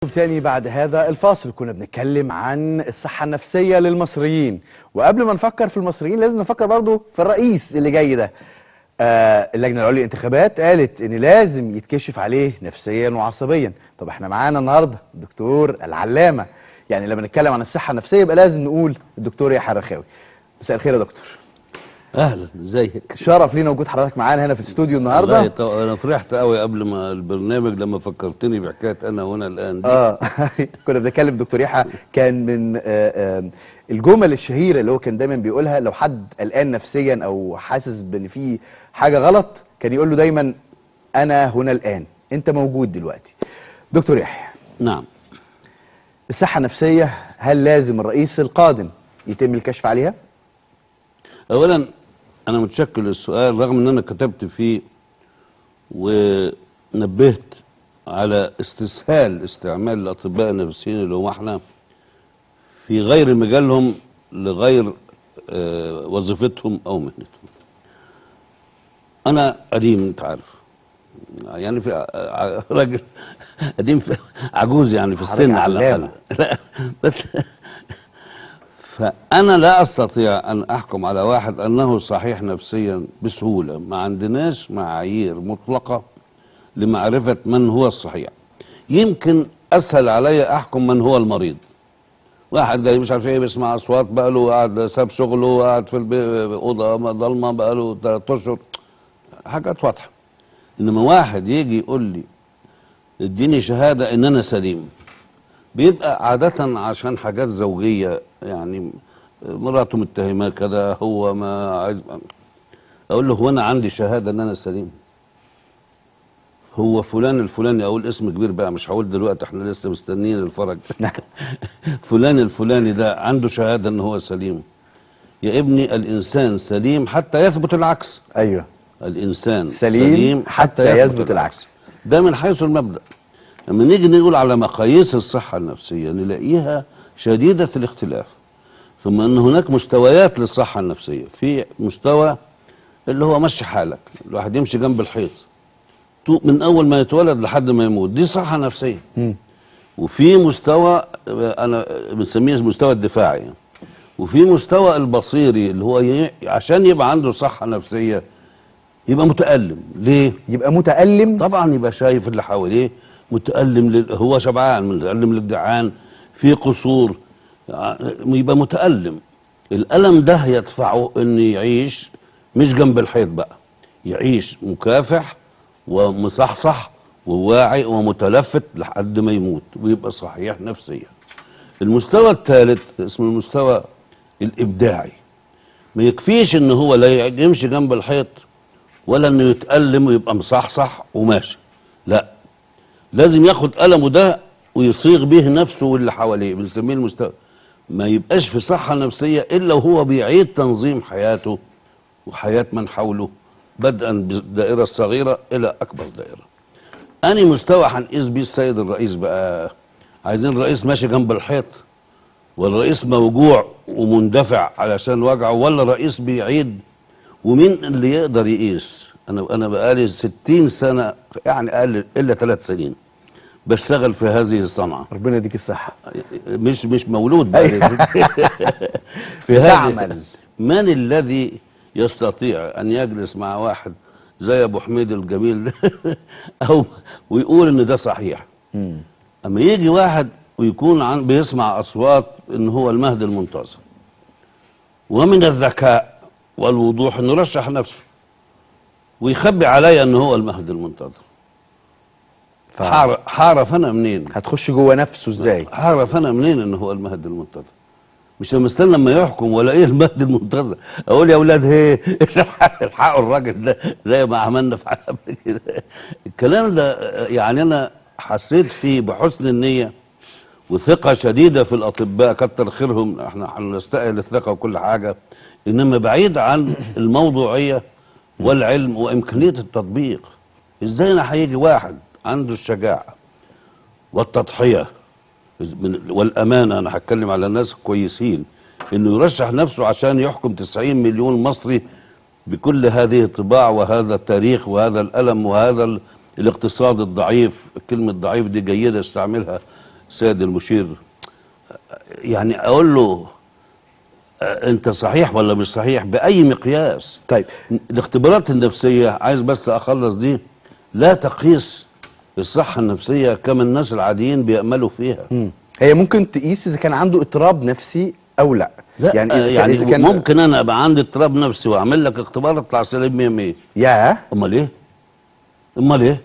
تاني بعد هذا الفاصل كنا بنتكلم عن الصحة النفسية للمصريين وقبل ما نفكر في المصريين لازم نفكر برضو في الرئيس اللي جاي ده آه اللجنة العليا للانتخابات قالت ان لازم يتكشف عليه نفسيا وعصبيا طب احنا معانا النهاردة الدكتور العلامة يعني لما نتكلم عن الصحة النفسية يبقى لازم نقول الدكتور يحيى الرخاوي مساء الخير يا دكتور اهلا ازيك شرف لينا وجود حضرتك معانا هنا في الاستوديو والله النهارده طو- انا فرحت قوي قبل ما البرنامج لما فكرتني بحكايه انا هنا الان دي اه كنا بنتكلم دكتور يحيى كان من آه آه الجمل الشهيره اللي هو كان دايما بيقولها لو حد قلقان نفسيا او حاسس بان في حاجه غلط كان يقول له دايما انا هنا الان انت موجود دلوقتي دكتور يحيى نعم الصحه النفسيه هل لازم الرئيس القادم يتم الكشف عليها اولا انا متشكر للسؤال رغم ان انا كتبت فيه ونبهت على استسهال استعمال الاطباء النفسيين اللي هم احنا في غير مجالهم لغير آه، وظيفتهم او مهنتهم انا قديم انت عارف يعني في ع- ع- راجل قديم في عجوز يعني في السن حضرتك على الاقل علامة. لا بس فأنا لا أستطيع أن أحكم على واحد أنه صحيح نفسيا بسهولة ما عندناش معايير مطلقة لمعرفة من هو الصحيح يمكن أسهل علي أحكم من هو المريض واحد جاي مش عارف ايه بيسمع اصوات بقى له قاعد ساب شغله قاعد في البي- اوضه ضلمه بقى له ثلاث اشهر حاجات واضحه انما واحد يجي يقول لي اديني شهاده ان انا سليم بيبقى عادة عشان حاجات زوجية يعني مراته متهمة كده هو ما عايز أقول له هو أنا عندي شهادة إن أنا سليم هو فلان الفلاني أقول اسم كبير بقى مش هقول دلوقتي إحنا لسه مستنيين الفرج فلان الفلاني ده عنده شهادة إن هو سليم يا ابني الإنسان سليم حتى يثبت العكس ايوه الإنسان سليم سليم, حتى يثبت العكس. ده من حيث المبدأ لما نيجي نقول على مقاييس الصحة النفسية نلاقيها شديدة الاختلاف ثم أن هناك مستويات للصحة النفسية في مستوى اللي هو مشي حالك الواحد يمشي جنب الحيط تو- من أول ما يتولد لحد ما يموت دي صحة نفسية وفي مستوى آه، أنا بنسميه المستوى الدفاعي وفي مستوى البصيري اللي هو ي- عشان يبقى عنده صحة نفسية يبقى متألم ليه؟ يبقى متألم طبعا يبقى شايف اللي حواليه متألم لل... هو شبعان متألم للجعان في قصور ع- يبقى متألم الألم ده يدفعه إنه يعيش مش جنب الحيط بقى يعيش مكافح ومصحصح وواعي ومتلفت لحد ما يموت ويبقى صحيح نفسيا المستوى الثالث اسمه المستوى الإبداعي ما يكفيش إن هو لا يمشي جنب الحيط ولا انه يتألم ويبقى مصحصح وماشي لا لازم ياخد ألمه ده ويصيغ به نفسه واللي حواليه بنسميه المستوى ما يبقاش في صحة نفسية إلا وهو بيعيد تنظيم حياته وحياة من حوله بدءا بالدائرة الصغيرة إلى أكبر دائرة أني مستوى هنقيس بيه السيد الرئيس بقى عايزين الرئيس ماشي جنب الحيط والرئيس موجوع ومندفع علشان وجعه ولا رئيس بيعيد ومين اللي يقدر يقيس انا انا بقالي 60 سنه يعني اقل الا ثلاث سنين بشتغل في هذه الصنعه ربنا يديك الصحة مش مش مولود بقى أيوة. في هذه تعمل. من الذي يستطيع ان يجلس مع واحد زي ابو حميد الجميل ده او ويقول ان ده صحيح اما يجي واحد ويكون عن بيسمع اصوات ان هو المهدي المنتظر ومن الذكاء والوضوح انه رشح نفسه ويخبي عليا ان هو المهدي المنتظر ف- حار- حارف انا منين هتخش جوه نفسه ازاي هعرف انا منين ان هو المهدي المنتظر مش لما استنى لما يحكم ولا ايه المهدي المنتظر اقول يا اولاد هي الحقوا الراجل ده زي ما عملنا في قبل كده الكلام ده آه، يعني انا حسيت فيه بحسن النيه وثقه شديده في الاطباء كتر خيرهم احنا هنستقل الثقه وكل حاجه انما بعيد عن الموضوعيه والعلم وامكانيه التطبيق ازاي انا هيجي واحد عنده الشجاعه والتضحية من- والأمانة أنا هتكلم على الناس كويسين إنه يرشح نفسه عشان يحكم 90 مليون مصري بكل هذه الطباع وهذا التاريخ وهذا الألم وهذا ال- الاقتصاد الضعيف كلمة ضعيف دي جيدة استعملها السيد المشير يعني اقول له آه، انت صحيح ولا مش صحيح باي مقياس طيب الاختبارات النفسيه عايز بس اخلص دي لا تقيس الصحه النفسيه كما الناس العاديين بياملوا فيها مم. هي ممكن تقيس اذا كان عنده اضطراب نفسي او لا لا يعني يعني, إذا يعني إذا كان ممكن انا ابقى عندي اضطراب نفسي واعمل لك اختبار اطلع سليم 100 100 يا امال ايه؟ امال ايه؟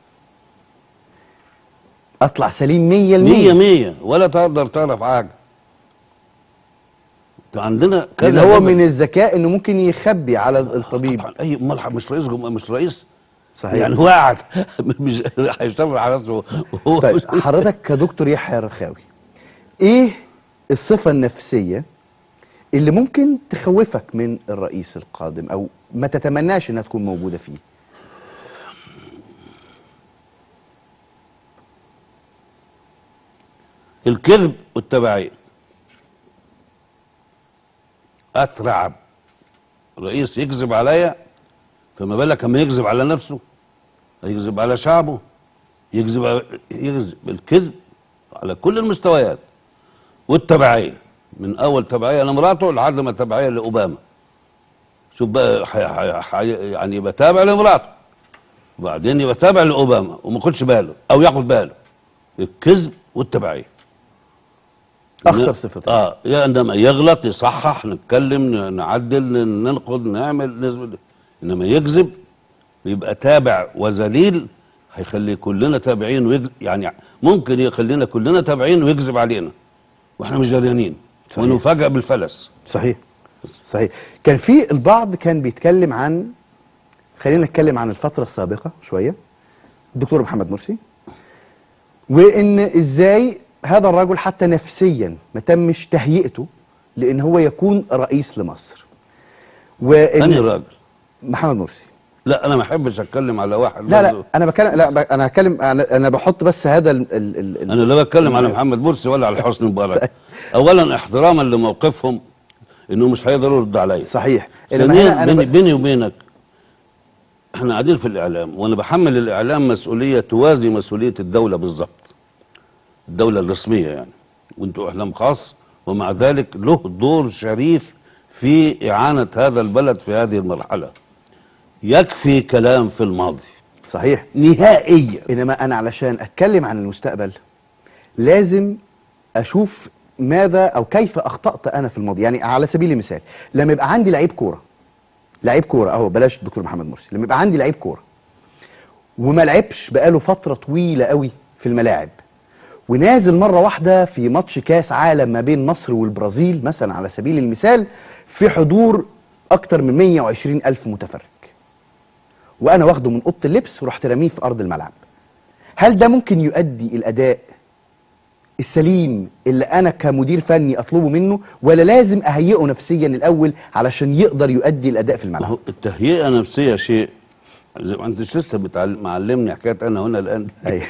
اطلع سليم 100% 100 100 ولا تقدر تعرف حاجه عندنا لان كذا هو ليفل. من الذكاء انه ممكن يخبي على الطبيب طبعا اي امال مش رئيس جم... مش رئيس صحيح. يعني هو قاعد مش هيشتغل على نفسه وهو طيب مش- حضرتك كدكتور يحيى رخاوي ايه الصفة النفسية اللي ممكن تخوفك من الرئيس القادم او ما تتمناش انها تكون موجودة فيه الكذب والتبعية اترعب رئيس يكذب عليا فما بالك اما يكذب على نفسه يكذب على شعبه يكذب على- يكذب الكذب على كل المستويات والتبعية من اول تبعية لمراته لحد ما تبعية لاوباما شوف بقى حي حي حي يعني يبقى تابع لمراته وبعدين يبقى تابع لاوباما وما ياخدش باله او ياخد باله الكذب والتبعيه اخطر صفتين اه يا انما يغلط يصحح نتكلم ن- نعدل ن- ننقد نعمل نثبت انما يكذب يبقى تابع وذليل هيخلي كلنا تابعين ويج... يعني ممكن يخلينا كلنا تابعين ويكذب علينا واحنا مش جريانين صحيح. ونفاجئ بالفلس صحيح صحيح كان في البعض كان بيتكلم عن خلينا نتكلم عن الفترة السابقة شوية الدكتور محمد مرسي وان ازاي هذا الرجل حتى نفسيا ما تمش تهيئته لان هو يكون رئيس لمصر وان انهي راجل محمد مرسي لا انا ما احبش اتكلم على واحد لا بس- لا انا بتكلم لا ب- انا هتكلم انا انا بحط بس هذا ال ال ال ال انا لا بتكلم على محمد مرسي ولا على حسني مبارك اولا احتراما لموقفهم انه مش هيقدروا يردوا عليا صحيح إنما ثانيا هنا أنا بيني, ب- بيني وبينك احنا قاعدين في الاعلام وانا بحمل الاعلام مسؤوليه توازي مسؤوليه الدوله بالظبط الدوله الرسميه يعني وانتوا اعلام خاص ومع ذلك له دور شريف في اعانه هذا البلد في هذه المرحله يكفي كلام في الماضي صحيح نهائيا انما انا علشان اتكلم عن المستقبل لازم اشوف ماذا او كيف اخطات انا في الماضي يعني على سبيل المثال لما يبقى عندي لعيب كوره لعيب كوره اهو بلاش الدكتور محمد مرسي لما يبقى عندي لعيب كوره وما لعبش بقاله فتره طويله قوي في الملاعب ونازل مره واحده في ماتش كاس عالم ما بين مصر والبرازيل مثلا على سبيل المثال في حضور اكتر من 120 الف متفرج وانا واخده من اوضه اللبس ورحت راميه في ارض الملعب هل ده ممكن يؤدي الاداء السليم اللي انا كمدير فني اطلبه منه ولا لازم اهيئه نفسيا الاول علشان يقدر يؤدي الاداء في ما الملعب هو التهيئه نفسيه شيء زي ما انت لسه بتعل- معلمني حكايه انا هنا الان أيوة.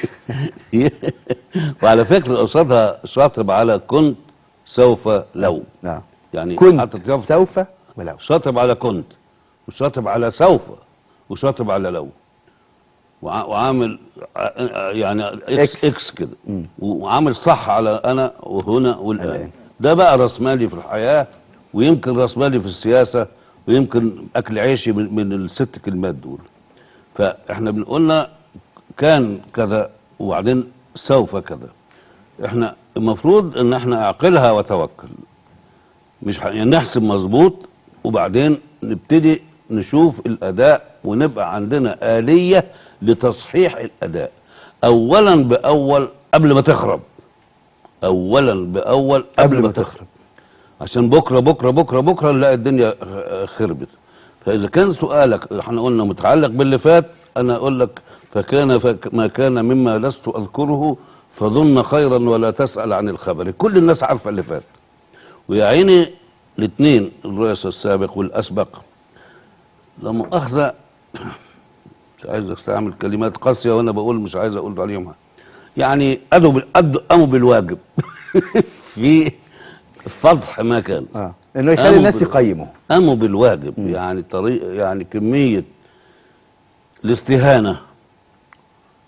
وعلى فكره قصادها شاطب على كنت سوف لو نعم يعني كنت حاطط يافطة. سوف ولو شاطب على كنت وشاطب على سوف وشاطب على لو وع- وعامل ع- يعني اكس إكس. اكس كده وعامل صح على انا وهنا والان الآن. ده بقى راس مالي في الحياه ويمكن راس مالي في السياسه ويمكن اكل عيشي من, من الست كلمات دول فاحنا بنقولنا كان كذا وبعدين سوف كذا احنا المفروض ان احنا اعقلها وتوكل مش ح- يعني نحسب مظبوط وبعدين نبتدي نشوف الاداء ونبقى عندنا اليه لتصحيح الاداء اولا باول قبل ما تخرب اولا باول قبل, ما تخرب عشان بكره بكره بكره بكره نلاقي الدنيا خ- خربت فاذا كان سؤالك احنا قلنا متعلق باللي فات انا اقول لك فكان فك ما كان مما لست اذكره فظن خيرا ولا تسال عن الخبر كل الناس عارفه اللي فات ويا عيني الاثنين الرئيس السابق والاسبق لما اخذ مش عايز استعمل كلمات قاسيه وانا بقول مش عايز اقول عليهم يعني ادوا بال- أدوا- قاموا بالواجب في فضح ما كان اه انه يخلي قاموا الناس بال- يقيموا قاموا بالواجب يعني طريق يعني كميه الاستهانه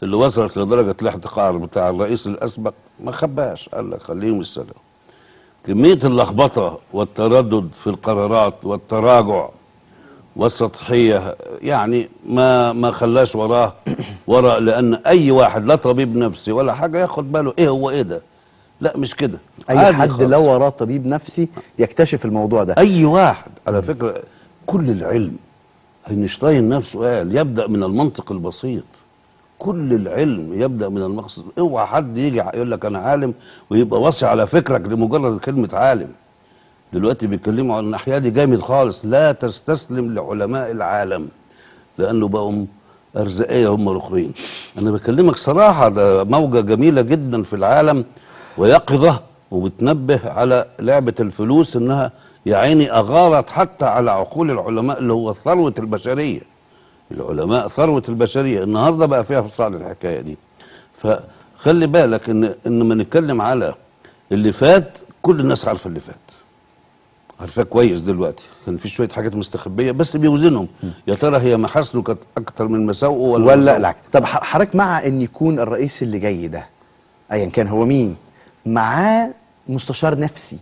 اللي وصلت لدرجه الاحتقار بتاع الرئيس الاسبق ما خباش قال لك خليهم السلام كميه اللخبطه والتردد في القرارات والتراجع والسطحيه يعني ما ما خلاش وراه وراء لان اي واحد لا طبيب نفسي ولا حاجه ياخد باله ايه هو ايه ده لا مش كده اي عادي حد خالص. لو وراه طبيب نفسي يكتشف الموضوع ده اي واحد على فكره كل العلم اينشتاين نفسه قال يبدا من المنطق البسيط كل العلم يبدا من المقصد اوعى حد يجي يقول لك انا عالم ويبقى واصي على فكرك لمجرد كلمه عالم دلوقتي بيتكلموا عن الناحيه دي جامد خالص لا تستسلم لعلماء العالم لانه بقوا ارزاقيه هم الاخرين انا بكلمك صراحه ده موجه جميله جدا في العالم ويقظه وبتنبه على لعبه الفلوس انها يا عيني اغارت حتى على عقول العلماء اللي هو ثروه البشريه العلماء ثروه البشريه النهارده بقى فيها فصال الحكايه دي فخلي بالك ان ان لما نتكلم على اللي فات كل الناس عارفه اللي فات عارفاه كويس دلوقتي كان في شويه حاجات مستخبيه بس بيوزنهم يا ترى هي محاسنه كانت اكتر من مساوئه ولا ولا مساوئه؟ العكس طب ح- حضرتك مع ان يكون الرئيس اللي جاي ده ايا كان هو مين معاه مستشار نفسي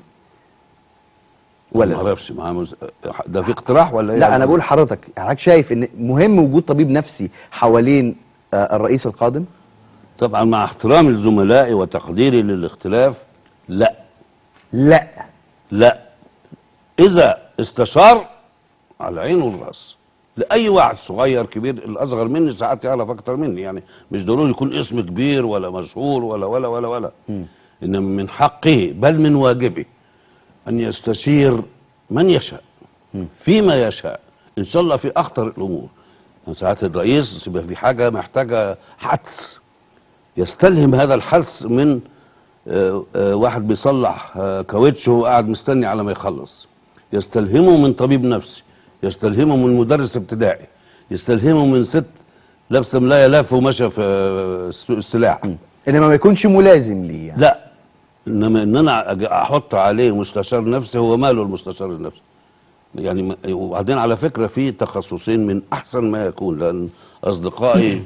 ولا ما لا؟ اعرفش معاه مز... ده في اقتراح ولا ايه لا انا بقول لحضرتك حضرتك شايف ان مهم وجود طبيب نفسي حوالين آه، الرئيس القادم طبعا مع احترامي لزملائي وتقديري للاختلاف لا لا لا اذا استشار على العين والراس لاي واحد صغير كبير الاصغر مني ساعات يعرف اكتر مني يعني مش ضروري يكون اسم كبير ولا مشهور ولا ولا ولا ولا انما من حقه بل من واجبه ان يستشير من يشاء فيما يشاء ان شاء الله في اخطر الامور يعني ساعات الرئيس يبقى في حاجه محتاجه حدس يستلهم هذا الحدس من آه، آه، واحد بيصلح آه، كاوتشه وقاعد مستني على ما يخلص يستلهمه من طبيب نفسي يستلهمه من مدرس ابتدائي يستلهمه من ست لابسه ملايه لاف وماشيه في آه، سوق السلاح انما ما يكونش ملازم ليه يعني. لا انما ان انا أج- احط عليه مستشار نفسي هو ماله المستشار النفسي يعني ما- وبعدين على فكره في تخصصين من احسن ما يكون لان اصدقائي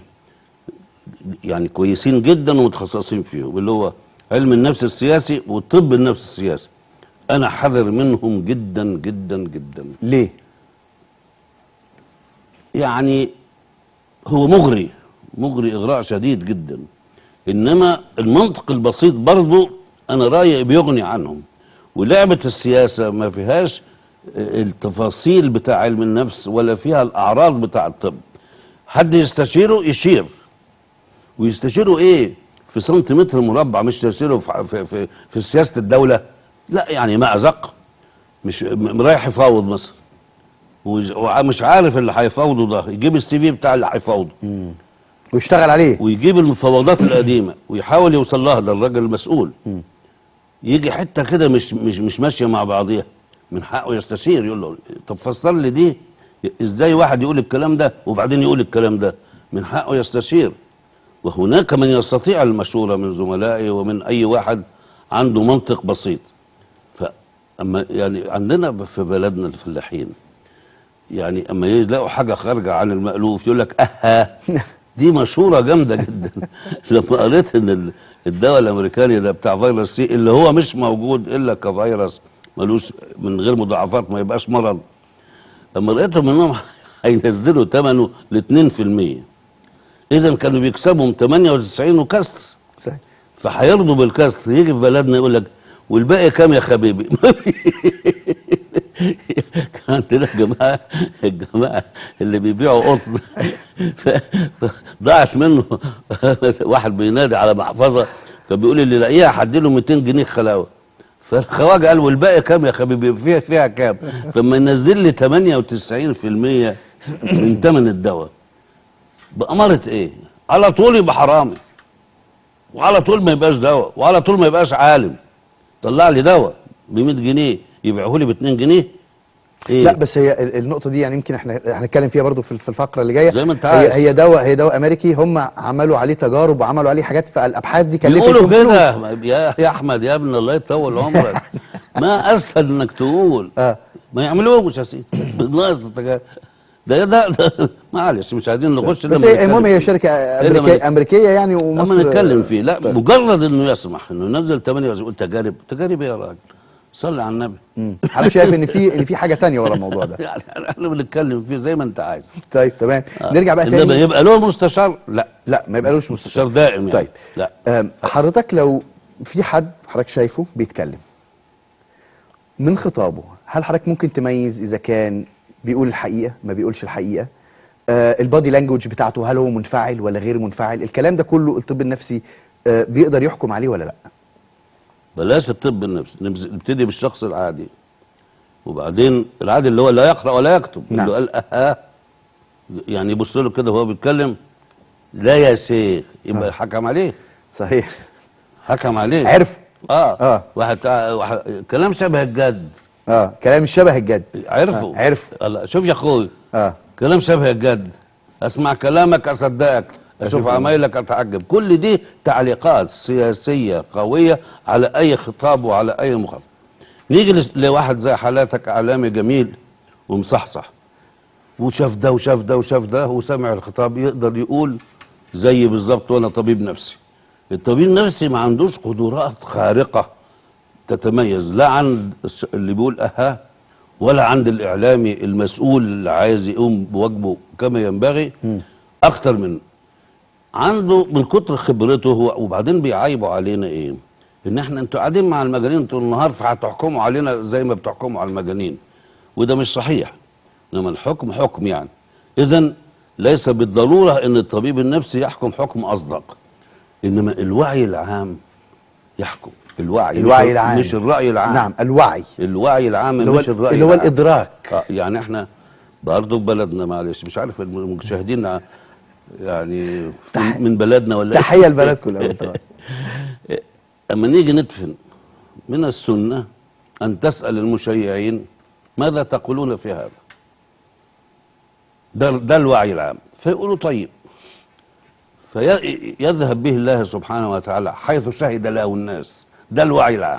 يعني كويسين جدا ومتخصصين فيهم اللي هو علم النفس السياسي وطب النفس السياسي انا حذر منهم جدا جدا جدا ليه يعني هو مغري مغري اغراء شديد جدا انما المنطق البسيط برضو انا رايي بيغني عنهم ولعبه السياسه ما فيهاش التفاصيل بتاع علم النفس ولا فيها الاعراض بتاع الطب حد يستشيره يشير ويستشيره ايه في سنتيمتر مربع مش يستشيره في في في, في سياسه الدوله لا يعني ما ازق مش م- رايح يفاوض مثلا وج- ومش عارف اللي هيفاوضه ده يجيب السي في بتاع اللي هيفاوضه ويشتغل عليه ويجيب المفاوضات القديمه ويحاول يوصل لها ده الراجل المسؤول يجي حته كده مش مش مش ماشيه مع بعضيها من حقه يستشير يقول له طب فسر لي دي ازاي واحد يقول الكلام ده وبعدين يقول الكلام ده من حقه يستشير وهناك من يستطيع المشوره من زملائي ومن اي واحد عنده منطق بسيط فاما يعني عندنا في بلدنا الفلاحين يعني اما يلاقوا حاجه خارجه عن المألوف يقول لك اها دي مشهوره جامده جدا لما قريت ان ال- الدواء الامريكاني ده بتاع فيروس سي اللي هو مش موجود الا كفيروس ملوش من غير مضاعفات ما يبقاش مرض لما لقيتهم انهم هينزلوا ثمنه ل 2% اذا كانوا بيكسبهم 98 وكسر صحيح. فهيرضوا بالكسر يجي في بلدنا يقول لك والباقي كام يا حبيبي كان عندنا جماعه الجماعه اللي بيبيعوا قطن ف- فضاعت منه واحد بينادي على محفظه فبيقول اللي لاقيها هديله 200 جنيه خلاوه فالخواجه قال والباقي كام يا حبيبي فيها فيها كام فما ينزل لي 98% من ثمن الدواء بأمارة ايه على طول يبقى حرامي وعلى طول ما يبقاش دواء وعلى طول ما يبقاش عالم طلع لي دواء ب 100 جنيه يبيعه لي ب 2 جنيه ايه لا بس هي ال- النقطه دي يعني يمكن احنا هنتكلم فيها برضو في في الفقره اللي جايه زي ما انت هي, عايز. هي دواء هي دواء امريكي هم عملوا عليه تجارب وعملوا عليه حاجات فالابحاث دي كلفت يقولوا فلوس. كده يا يا احمد يا ابن الله يطول عمرك ما اسهل انك تقول آه. ما يعملوش يا سيدي ناقص التجارب ده ده, ده معلش مش عايزين نخش بس لما هي نتكلم المهم هي فيه. شركه إيه لما امريكيه نت- امريكيه يعني لما ومصر نتكلم فيه لا طيب. مجرد انه يسمح انه ينزل 8 يقول تجارب تجارب إيه يا راجل صلي على النبي مم. حضرتك شايف ان في ان في حاجه تانية ورا الموضوع ده يعني احنا بنتكلم فيه زي ما انت عايز طيب تمام نرجع بقى انما تاني يبقى له مستشار لا لا ما يبقالوش مستشار مستشار دائم يعني طيب لا أم، حضرتك لو في حد حضرتك شايفه بيتكلم من خطابه هل حضرتك ممكن تميز اذا كان بيقول الحقيقه ما بيقولش الحقيقه آه البادي لانجوج بتاعته هل هو منفعل ولا غير منفعل الكلام ده كله الطب النفسي آه بيقدر يحكم عليه ولا لا بلاش الطب النفسي نبز- نبتدي بالشخص العادي وبعدين العادي اللي هو لا يقرا ولا يكتب نعم. اللي قال اها يعني يبص له كده وهو بيتكلم لا يا شيخ يبقى حكم عليه صحيح حكم عليه عرف اه آه. واحد, واحد كلام شبه الجد اه كلام شبه الجد عرفه آه، عرف. الله شوف يا اخوي اه كلام شبه الجد اسمع كلامك اصدقك اشوف أشوفه. عمايلك اتعجب كل دي تعليقات سياسيه قويه على اي خطاب وعلى اي مخاطب نيجي لس- لواحد زي حالاتك اعلامي جميل ومصحصح وشاف ده وشاف ده وشاف ده وسمع الخطاب يقدر يقول زي بالظبط وانا طبيب نفسي الطبيب النفسي ما عندوش قدرات خارقه تتميز لا عند الش- اللي بيقول اها ولا عند الاعلامي المسؤول اللي عايز يقوم بواجبه كما ينبغي اكتر من عنده من كتر خبرته هو وبعدين بيعايبوا علينا ايه ان احنا انتوا قاعدين مع المجانين طول النهار فهتحكموا علينا زي ما بتحكموا على المجانين وده مش صحيح انما الحكم حكم يعني اذا ليس بالضروره ان الطبيب النفسي يحكم حكم اصدق انما الوعي العام يحكم الوعي الوعي مش العام مش الراي العام نعم الوعي الوعي العام اللي هو مش الراي اللي هو العام. الادراك آه يعني احنا برضه في بلدنا معلش مش عارف المشاهدين ع- يعني تح- من بلدنا ولا إيه؟ تحيه البلد كلها طبعا اما نيجي ندفن من السنه ان تسال المشيعين ماذا تقولون في هذا ده, ده الوعي العام فيقولوا طيب فيذهب به الله سبحانه وتعالى حيث شهد له الناس ده الوعي العام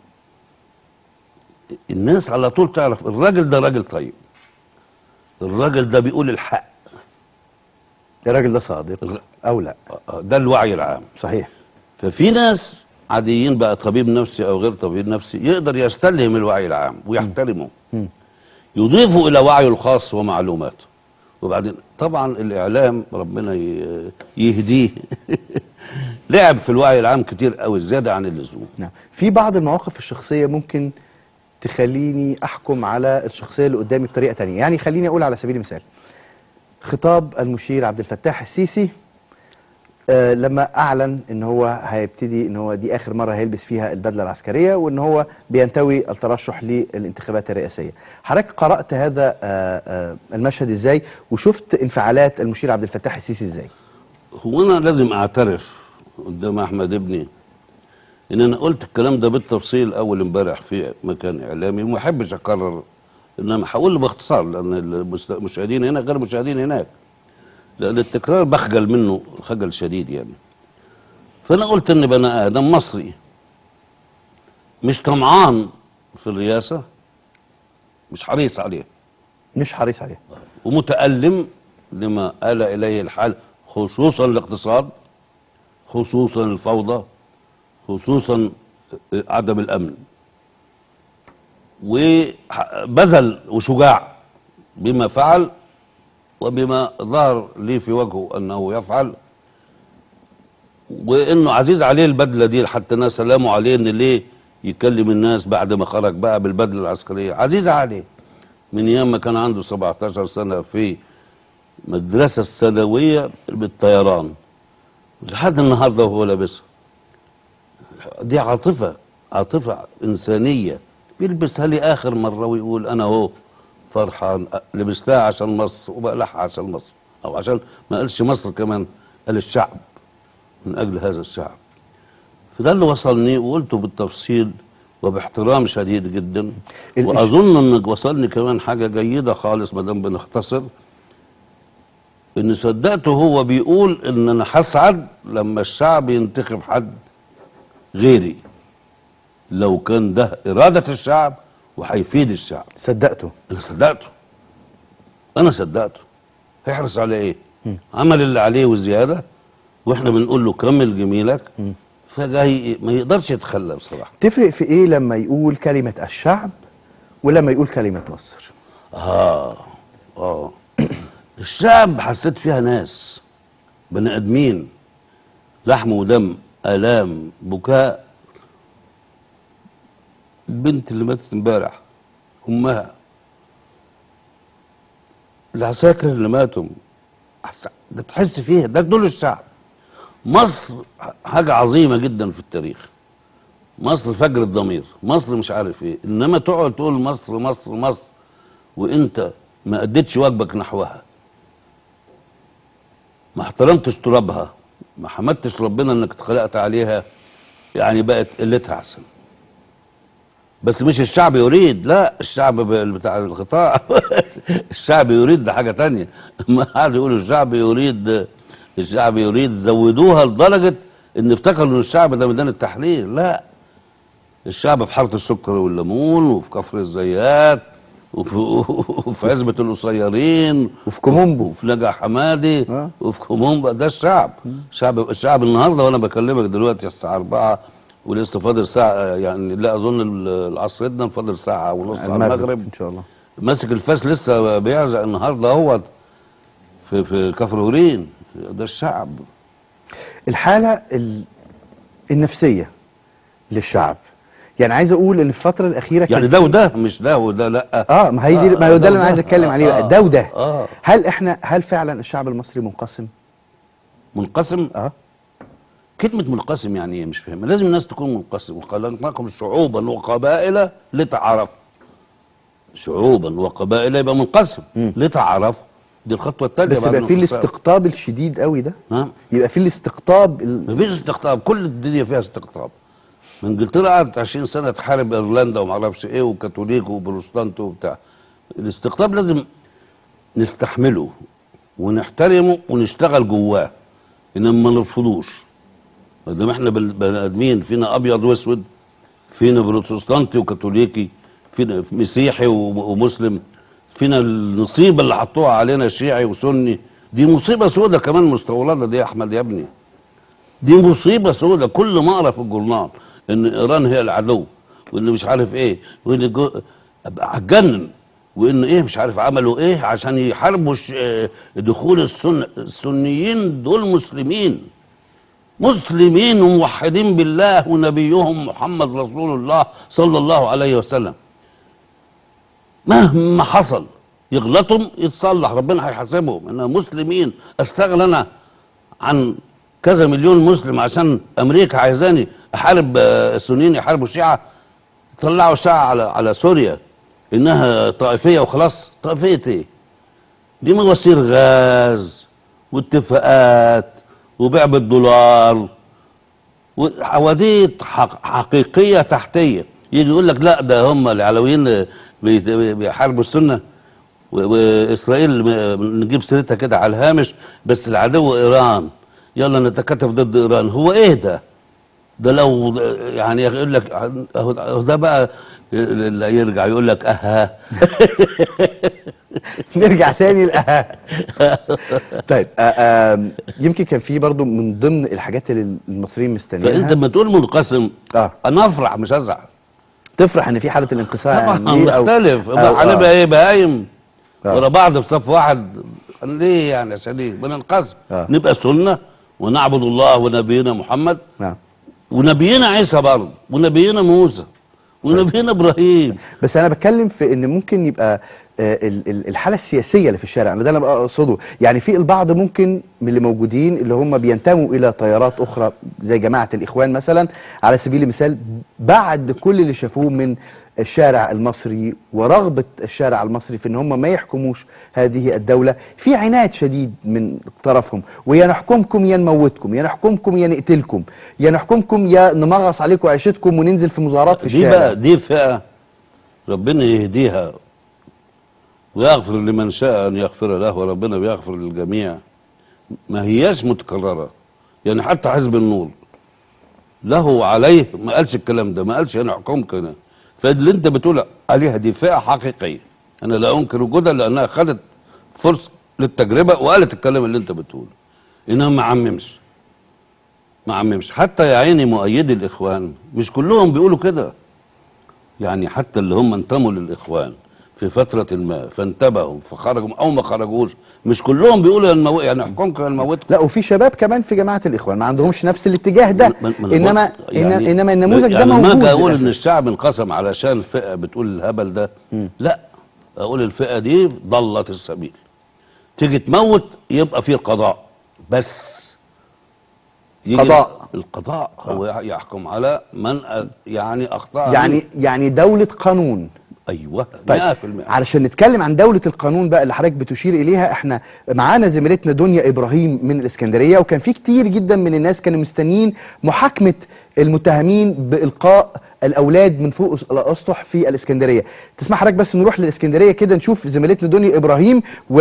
الناس على طول تعرف الراجل ده راجل طيب الراجل ده بيقول الحق الراجل ده صادق او لا ده الوعي العام صحيح ففي ناس عاديين بقى طبيب نفسي او غير طبيب نفسي يقدر يستلهم الوعي العام ويحترمه مم. يضيف الى وعيه الخاص ومعلوماته وبعدين طبعا الاعلام ربنا ي- يهديه لعب في الوعي العام كتير قوي زياده عن اللزوم نعم في بعض المواقف الشخصية ممكن تخليني أحكم على الشخصية اللي قدامي بطريقة تانية يعني خليني أقول على سبيل المثال خطاب المشير عبد الفتاح السيسي آه لما أعلن إن هو هيبتدي إن هو دي آخر مرة هيلبس فيها البدلة العسكرية وإن هو بينتوي الترشح للانتخابات الرئاسية حضرتك قرأت هذا آه آه المشهد إزاي وشفت انفعالات المشير عبد الفتاح السيسي إزاي هو انا لازم اعترف قدام احمد ابني ان انا قلت الكلام ده بالتفصيل اول امبارح في مكان اعلامي وما احبش اكرر انما هقول باختصار لان المست- المشاهدين هنا غير المشاهدين هناك لان التكرار بخجل منه خجل شديد يعني فانا قلت ان بني ادم مصري مش طمعان في الرئاسه مش حريص عليه مش حريص عليه ومتألم لما آل إليه الحال خصوصا الاقتصاد خصوصا الفوضى خصوصا عدم الأمن وبذل وشجاع بما فعل وبما ظهر لي في وجهه أنه يفعل وانه عزيز عليه البدله دي حتى الناس سلاموا عليه ان ليه يكلم الناس بعد ما خرج بقى بالبدله العسكريه عزيزه عليه من ايام ما كان عنده 17 سنه في مدرسه الثانويه بالطيران لحد النهارده وهو لابسها دي عاطفه عاطفه انسانيه بيلبسها لي اخر مره ويقول انا اهو فرحان لبستها عشان مصر وبقلعها عشان مصر او عشان ما قالش مصر كمان قال الشعب من اجل هذا الشعب فده اللي وصلني وقلته بالتفصيل وباحترام شديد جدا ال- واظن ان وصلني كمان حاجه جيده خالص ما دام بنختصر ان صدقته هو بيقول ان انا هسعد لما الشعب ينتخب حد غيري لو كان ده اراده الشعب وهيفيد الشعب صدقته انا صدقته انا صدقته هيحرص على ايه عمل اللي عليه وزياده واحنا بنقول له كمل جميلك فجاي ما يقدرش يتخلى بصراحه تفرق في ايه لما يقول كلمه الشعب ولما يقول كلمه مصر اه اه الشعب حسيت فيها ناس بني ادمين لحم ودم الام بكاء البنت اللي ماتت امبارح امها العساكر اللي ماتوا أحس- ده تحس فيها ده دول الشعب مصر حاجه عظيمه جدا في التاريخ مصر فجر الضمير مصر مش عارف ايه انما تقعد تقول مصر مصر مصر وانت ما اديتش واجبك نحوها ما احترمتش ترابها ما حمدتش ربنا انك اتخلقت عليها يعني بقت قلتها احسن بس مش الشعب يريد لا الشعب ب- بتاع القطاع الشعب يريد ده حاجه تانية ما حد يقول الشعب يريد الشعب يريد زودوها لدرجه ان افتكروا ان الشعب ده ميدان التحرير لا الشعب في حاره السكر والليمون وفي كفر الزيات وفي, وفي عزبه القصيرين وفي كومومبو. وفي نجا حمادي آه. وفي كومومبا ده الشعب الشعب الشعب النهارده وانا بكلمك دلوقتي الساعه 4 ولسه فاضل ساعه يعني لا اظن العصر ادن فاضل ساعه ونص على المغرب ان شاء الله ماسك الفاس لسه بيعزق النهارده اهوت في في كفر ورين ده الشعب الحالة ال- النفسية للشعب يعني عايز اقول ان في الفترة الأخيرة كان يعني ده وده مش ده وده لا اه ما هي دي آه، ما هو ده ده اللي انا عايز وده. اتكلم عليه بقى آه، ده وده آه. هل احنا هل فعلا الشعب المصري منقسم؟ منقسم اه كلمة منقسم يعني ايه مش فاهم لازم الناس تكون منقسم وخلقناكم شعوبا وقبائل لتعارفوا شعوبا وقبائل يبقى منقسم لتعارفوا دي الخطوة التالية بس بعد يبقى في الانقسام. الاستقطاب الشديد قوي ده نعم يبقى في الاستقطاب ال... مفيش استقطاب كل الدنيا فيها استقطاب انجلترا قعدت 20 سنه تحارب ايرلندا وما اعرفش ايه وكاثوليك وبروتستانت وبتاع الاستقطاب لازم نستحمله ونحترمه ونشتغل جواه انما ما نرفضوش ما دام احنا بل- بني ادمين فينا ابيض واسود فينا بروتستانتي وكاثوليكي فينا مسيحي وم- ومسلم فينا النصيبه اللي حطوها علينا شيعي وسني دي مصيبه سودة كمان مستورده دي يا احمد يا ابني دي مصيبه سودة كل ما اقرا في الجورنال ان ايران هي العدو وان مش عارف ايه وان جو... ابقى هتجنن وان ايه مش عارف عملوا ايه عشان يحاربوا الش... آه، دخول السن... السنيين دول مسلمين مسلمين وموحدين بالله ونبيهم محمد رسول الله صلى الله عليه وسلم مهما حصل يغلطهم يتصلح ربنا هيحاسبهم انها مسلمين استغنى انا عن كذا مليون مسلم عشان امريكا عايزاني احارب آه، السنيين يحاربوا الشيعه طلعوا شيعه على على سوريا انها طائفيه وخلاص طائفيه ايه؟ دي مواسير غاز واتفاقات وبيع بالدولار وحواديت حق حقيقيه تحتيه يجي يقول لك لا ده هم العلويين بيت- بيحاربوا السنه و- واسرائيل م- نجيب سيرتها كده على الهامش بس العدو ايران يلا نتكاتف ضد ايران هو ايه ده؟ ده لو يعني يقول لك اهو أهو ده بقى اللي يرجع يقول لك اها نرجع تاني لأها طيب آه آم، يمكن كان في برضو من ضمن الحاجات اللي المصريين فانت مستنيينها لما تقول منقسم اه انا افرح مش ازعل تفرح ان في حالة الانقسام طبعا دي أو- مختلف أو- هنبقى آه. ايه بهايم آه. ورا بعض في صف واحد ليه يعني عشان ايه بننقسم آه. نبقى سنه ونعبد الله ونبينا محمد نعم ونبينا عيسى برضه ونبينا موسى ونبينا ابراهيم بس انا بتكلم في ان ممكن يبقى آه، ال- ال- الحاله السياسيه اللي في الشارع انا ده اللي أنا اقصده يعني في البعض ممكن من اللي موجودين اللي هم بينتموا الى تيارات اخرى زي جماعه الاخوان مثلا على سبيل المثال بعد كل اللي شافوه من الشارع المصري ورغبه الشارع المصري في ان هم ما يحكموش هذه الدوله في عناد شديد من طرفهم ويا نحكمكم يا نموتكم يا نحكمكم يا نقتلكم يا نحكمكم يا نمغص عليكم عيشتكم وننزل في مظاهرات في دي الشارع بقى دي فئه ربنا يهديها ويغفر لمن شاء ان يغفر له وربنا بيغفر للجميع ما هياش متكرره يعني حتى حزب النور له عليه ما قالش الكلام ده ما قالش انا احكمك انا فاللي انت بتقول عليها دي فئه حقيقيه انا لا انكر وجودها لانها خدت فرصه للتجربه وقالت الكلام اللي انت بتقوله انما ما عممش ما عممش حتى يا عيني مؤيدي الاخوان مش كلهم بيقولوا كده يعني حتى اللي هم انتموا للاخوان في فترة ما فانتبهوا فخرجوا او ما خرجوش مش كلهم بيقولوا ينمو يعني حكومكم ينموتكم لا وفي شباب كمان في جماعه الاخوان ما عندهمش نفس الاتجاه ده ما- ما- ما- انما يعني- إن- انما النموذج ده يعني ما موجود اجي اقول للأسف. ان الشعب انقسم علشان فئه بتقول الهبل ده لا اقول الفئه دي ضلت السبيل تيجي تموت يبقى في القضاء بس يجي قضاء. القضاء هو يحكم على من أ- يعني اخطا يعني يعني دوله قانون ايوه 100% طيب علشان نتكلم عن دولة القانون بقى اللي حضرتك بتشير إليها احنا معانا زميلتنا دنيا إبراهيم من الإسكندرية وكان في كتير جدا من الناس كانوا مستنيين محاكمة المتهمين بإلقاء الأولاد من فوق أس- الأسطح في الإسكندرية تسمح حضرتك بس نروح للإسكندرية كده نشوف زميلتنا دنيا إبراهيم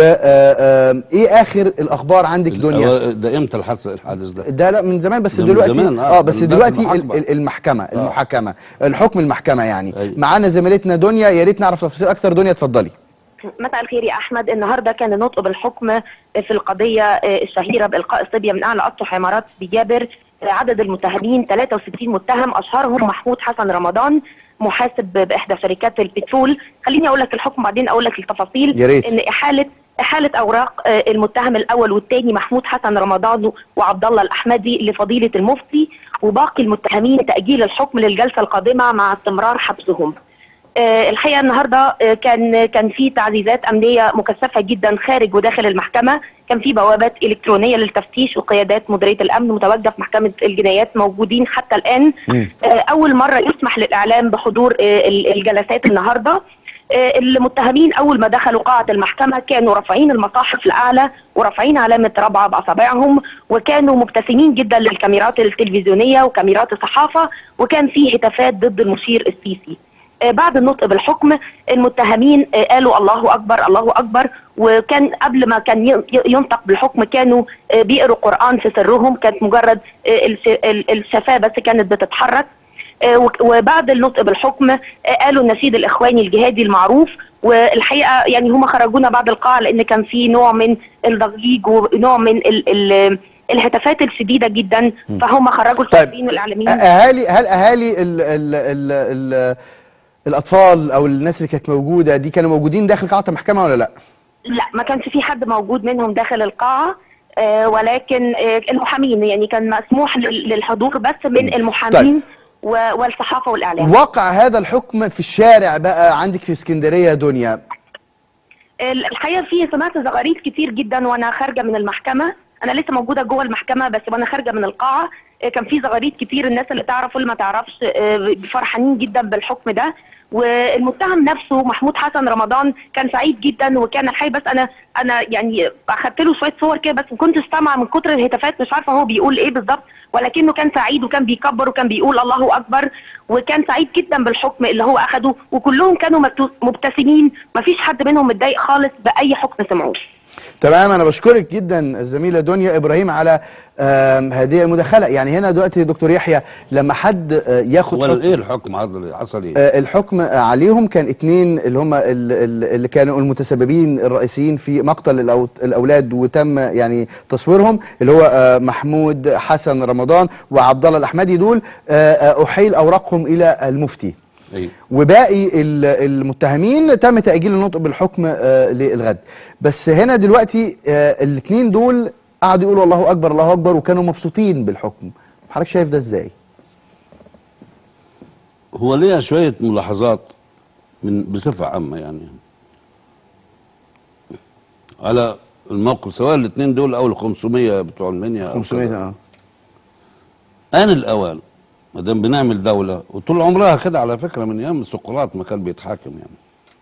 وإيه آخر الأخبار عندك دنيا هو ده امتى الحادث الحادث ده ده لا من زمان بس ده من دلوقتي زمان، آه. اه بس من بعد دلوقتي ال- المحاكمة. ال- المحكمة المحاكمة الحكم المحكمة يعني أيوة. معانا زميلتنا دنيا يا ريت نعرف تفاصيل أكتر دنيا اتفضلي مساء الخير يا احمد النهارده كان النطق بالحكم في القضيه الشهيره بالقاء الصبيه من اعلى اسطح عمارات بجابر عدد المتهمين 63 متهم اشهرهم محمود حسن رمضان محاسب باحدى شركات البترول خليني اقول لك الحكم بعدين اقول لك التفاصيل يا ريت. ان احاله احاله اوراق آه، المتهم الاول والثاني محمود حسن رمضان وعبد الله الاحمدي لفضيله المفتي وباقي المتهمين تاجيل الحكم للجلسه القادمه مع استمرار حبسهم آه، الحقيقه النهارده آه، كان كان في تعزيزات امنيه مكثفه جدا خارج وداخل المحكمه كان في بوابات الكترونيه للتفتيش وقيادات مديريه الامن متواجده في محكمه الجنايات موجودين حتى الان مم. آه، اول مره يسمح للاعلام بحضور آه، ال- الجلسات النهارده آه، المتهمين اول ما دخلوا قاعه المحكمه كانوا رافعين المصاحف لاعلى ورافعين علامه رابعه باصابعهم وكانوا مبتسمين جدا للكاميرات التلفزيونيه وكاميرات الصحافه وكان في هتافات ضد المشير السيسي آه، بعد النطق بالحكم المتهمين آه، قالوا الله اكبر الله اكبر وكان قبل ما كان ي- ي- ينطق بالحكم كانوا آه، بيقروا قران في سرهم كانت مجرد آه، الش- ال- الشفاه بس كانت بتتحرك آه، وك- وبعد النطق بالحكم آه، قالوا النشيد الاخواني الجهادي المعروف والحقيقه يعني هم خرجونا بعد القاعه لان كان في نوع من الضجيج ونوع من ال ال الهتافات الشديده جدا فهم خرجوا طيب الصحفيين والاعلاميين اهالي هل اهالي ال ال ال ال الاطفال او الناس اللي كانت موجوده دي كانوا موجودين داخل قاعه المحكمه ولا لا لا ما كانش في حد موجود منهم داخل القاعة آه ولكن آه المحامين يعني كان مسموح لل- للحضور بس من المحامين و- والصحافة والإعلام وقع هذا الحكم في الشارع بقى عندك في اسكندريه يا دنيا ال- الحقيقة في سمعت زغاريد كتير جدا وأنا خارجة من المحكمة أنا لسه موجودة جوه المحكمة بس وأنا خارجة من القاعة آه كان في زغاريد كتير الناس اللي تعرف واللي ما تعرفش آه فرحانين جدا بالحكم ده والمتهم نفسه محمود حسن رمضان كان سعيد جدا وكان الحقيقه بس انا انا يعني اخدت له شويه صور كده بس ما كنتش سامعه من كتر الهتافات مش عارفه هو بيقول ايه بالظبط ولكنه كان سعيد وكان بيكبر وكان بيقول الله اكبر وكان سعيد جدا بالحكم اللي هو اخده وكلهم كانوا مبتو- مبتسمين ما فيش حد منهم متضايق خالص باي حكم سمعوه تمام انا بشكرك جدا الزميله دنيا ابراهيم على آم، هذه المداخله يعني هنا دلوقتي دكتور يحيى لما حد آه، ياخد ولا حكم ايه الحكم حصل حصل ايه آه، الحكم عليهم كان اتنين اللي هم ال- ال- اللي كانوا المتسببين الرئيسيين في مقتل الأو- الاولاد وتم يعني تصويرهم اللي هو آه، محمود حسن رمضان وعبد الله الاحمدي دول آه، آه، احيل اوراقهم الى المفتي ايه وباقي ال- المتهمين تم تأجيل النطق بالحكم آه، للغد بس هنا دلوقتي الاثنين دول قعدوا يقولوا الله أكبر الله أكبر وكانوا مبسوطين بالحكم حضرتك شايف ده ازاي هو ليها شوية ملاحظات من بصفة عامة يعني على الموقف سواء الاثنين دول او ال 500 بتوع المنيا أو 500 كده. اه آن الأوان ما دام بنعمل دولة وطول عمرها كده على فكرة من أيام سقراط ما كان بيتحاكم يعني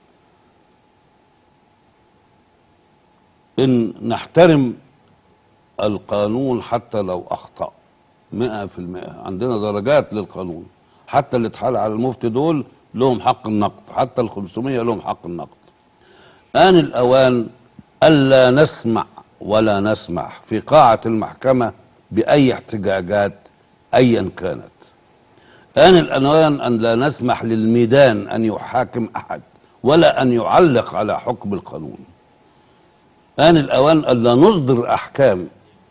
إن نحترم القانون حتى لو أخطأ مئة في المئة عندنا درجات للقانون حتى اللي اتحال على المفتي دول لهم حق النقد حتى الخمسمية لهم حق النقد آن الأوان ألا نسمع ولا نسمح في قاعة المحكمة بأي احتجاجات أيا كانت آن الأوان أن لا نسمح للميدان أن يحاكم أحد ولا أن يعلق على حكم القانون آن الأوان ألا نصدر أحكام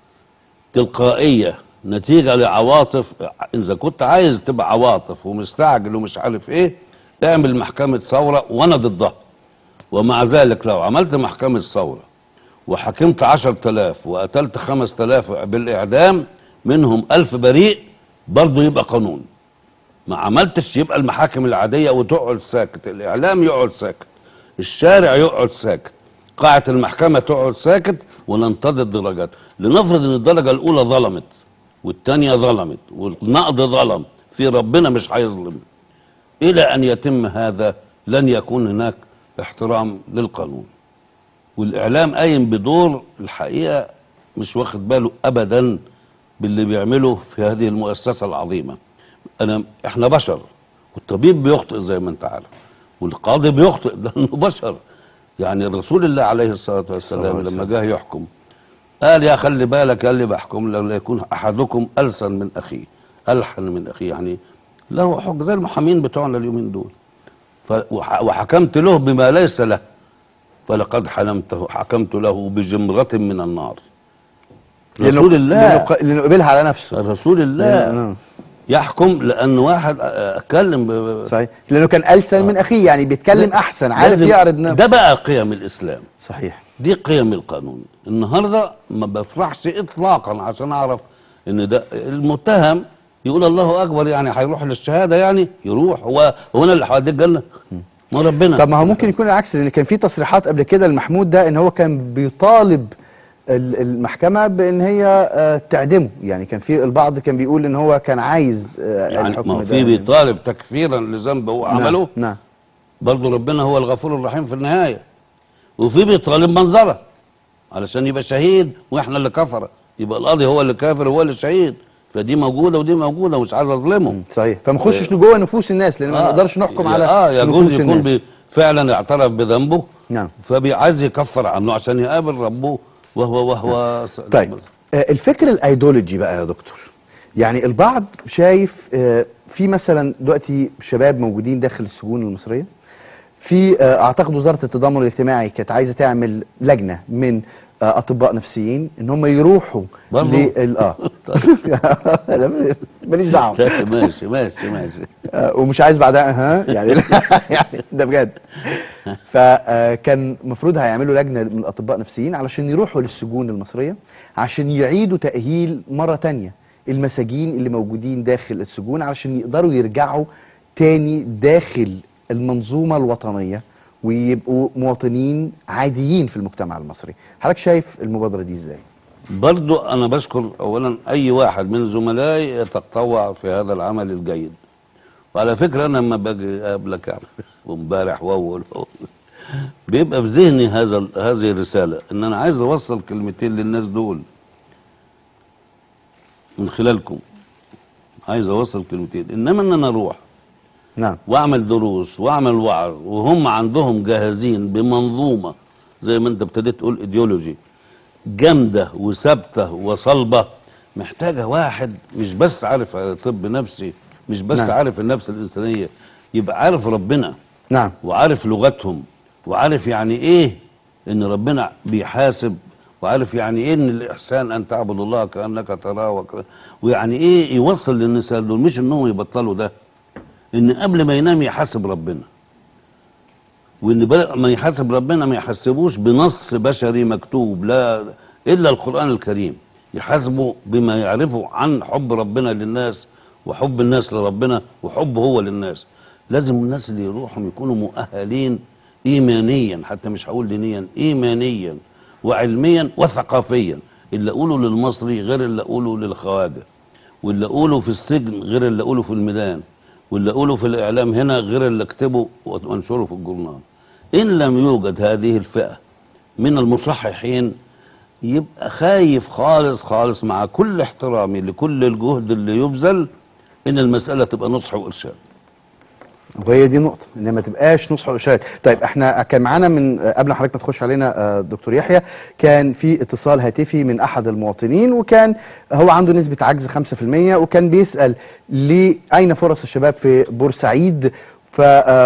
تلقائية نتيجة لعواطف إذا كنت عايز تبقى عواطف ومستعجل ومش عارف إيه اعمل محكمة ثورة وأنا ضدها ومع ذلك لو عملت محكمة ثورة وحكمت عشر تلاف وقتلت خمس تلاف بالإعدام منهم ألف بريء برضه يبقى قانون ما عملتش يبقى المحاكم العادية وتقعد ساكت الإعلام يقعد ساكت الشارع يقعد ساكت قاعة المحكمة تقعد ساكت وننتظر درجات لنفرض ان الدرجة الأولى ظلمت والتانية ظلمت والنقد ظلم في ربنا مش هيظلم إلى أن يتم هذا لن يكون هناك احترام للقانون والإعلام قايم بدور الحقيقة مش واخد باله أبدا باللي بيعمله في هذه المؤسسة العظيمة أنا إحنا بشر والطبيب بيخطئ زي ما أنت عارف والقاضي بيخطئ لأنه بشر يعني رسول الله عليه الصلاة والسلام لما جه يحكم قال يا خلي بالك قال لي بحكم لو لا يكون أحدكم ألسن من أخيه ألحن من أخيه يعني له حق زي المحامين بتوعنا اليومين دول ف وح- وحكمت له بما ليس له فلقد حلمته حكمت له بجمرة من النار رسول لأنه- الله لأنه ق- لأنه قبلها على نفسه رسول الله نعم. يحكم لأن واحد اتكلم ب- صحيح لأنه كان ألسن من أخيه يعني بيتكلم أحسن عارف لازم- يعرض نفسه ده بقى قيم الإسلام صحيح دي قيم القانون النهارده ما بفرحش اطلاقا عشان اعرف ان ده المتهم يقول الله اكبر يعني هيروح للشهاده يعني يروح هو هو انا اللي هوديه الجنه ما ربنا طب ما هو ممكن يكون العكس لان كان في تصريحات قبل كده لمحمود ده ان هو كان بيطالب ال- المحكمه بان هي آه، تعدمه يعني كان في البعض كان بيقول ان هو كان عايز آه، يعني الحكم ما هو ده. في بيطالب تكفيرا لذنب هو نعم، عمله نعم برضه ربنا هو الغفور الرحيم في النهايه وفي بيطالب منظره علشان يبقى شهيد واحنا اللي كفره يبقى القاضي هو اللي كافر وهو اللي شهيد فدي موجوده ودي موجوده ومش عايز اظلمهم صحيح فما نخشش لجوه نفوس الناس لان ما نقدرش نحكم على اه يجوز نفوس يكون الناس. بي فعلا اعترف بذنبه نعم. فبيعايز يكفر عنه عشان يقابل ربه وهو وهو س- طيب آه، الفكر الايديولوجي بقى يا دكتور يعني البعض شايف آه، في مثلا دلوقتي شباب موجودين داخل السجون المصريه في آه، اعتقد وزاره التضامن الاجتماعي كانت عايزه تعمل لجنه من آه، اطباء نفسيين ان هم يروحوا برضو؟ لل اه أنا ماليش دعوه ماشي ماشي ماشي آه، ومش عايز بعدها ها يعني يعني ده بجد فكان المفروض هيعملوا لجنه من اطباء نفسيين علشان يروحوا للسجون المصريه عشان يعيدوا تاهيل مره تانية المساجين اللي موجودين داخل السجون علشان يقدروا يرجعوا تاني داخل المنظومه الوطنيه ويبقوا مواطنين عاديين في المجتمع المصري حضرتك شايف المبادره دي ازاي برضو انا بشكر اولا اي واحد من زملائي يتطوع في هذا العمل الجيد وعلى فكره انا لما باجي اقابلك يعني وامبارح واول وأول، بيبقى في ذهني هذا ال- هذه الرساله ان انا عايز اوصل كلمتين للناس دول من خلالكم عايز اوصل كلمتين انما ان انا اروح نعم واعمل دروس واعمل وعظ وهم عندهم جاهزين بمنظومه زي ما انت ابتديت تقول ايديولوجي جامده وثابته وصلبه محتاجه واحد مش بس عارف طب نفسي مش بس نعم. نعم. عارف النفس الانسانيه يبقى عارف ربنا نعم وعارف لغتهم وعارف يعني ايه ان ربنا بيحاسب وعارف يعني ايه ان الاحسان ان تعبد الله كانك تراه وك- ويعني ايه يوصل للنساء دول مش انهم يبطلوا ده ان قبل ما ينام يحاسب ربنا وان بل- ما يحاسب ربنا ما يحاسبوش بنص بشري مكتوب لا الا القران الكريم يحاسبه بما يعرفه عن حب ربنا للناس وحب الناس لربنا وحبه هو للناس لازم الناس اللي يروحوا يكونوا مؤهلين ايمانيا حتى مش هقول دينيا ايمانيا وعلميا وثقافيا اللي اقوله للمصري غير اللي اقوله للخواجه واللي اقوله في السجن غير اللي اقوله في الميدان واللي اقوله في الاعلام هنا غير اللي اكتبه وانشره في الجورنال ان لم يوجد هذه الفئه من المصححين يبقى خايف خالص خالص مع كل احترامي لكل الجهد اللي يبذل ان المساله تبقى نصح وارشاد وهي دي النقطة ان ما تبقاش نصح وإرشاد طيب احنا كان معانا من قبل ما حضرتك ما تخش علينا آه، دكتور يحيى كان في اتصال هاتفي من احد المواطنين وكان هو عنده نسبة عجز 5% وكان بيسأل ليه اين فرص الشباب في بورسعيد ف آه،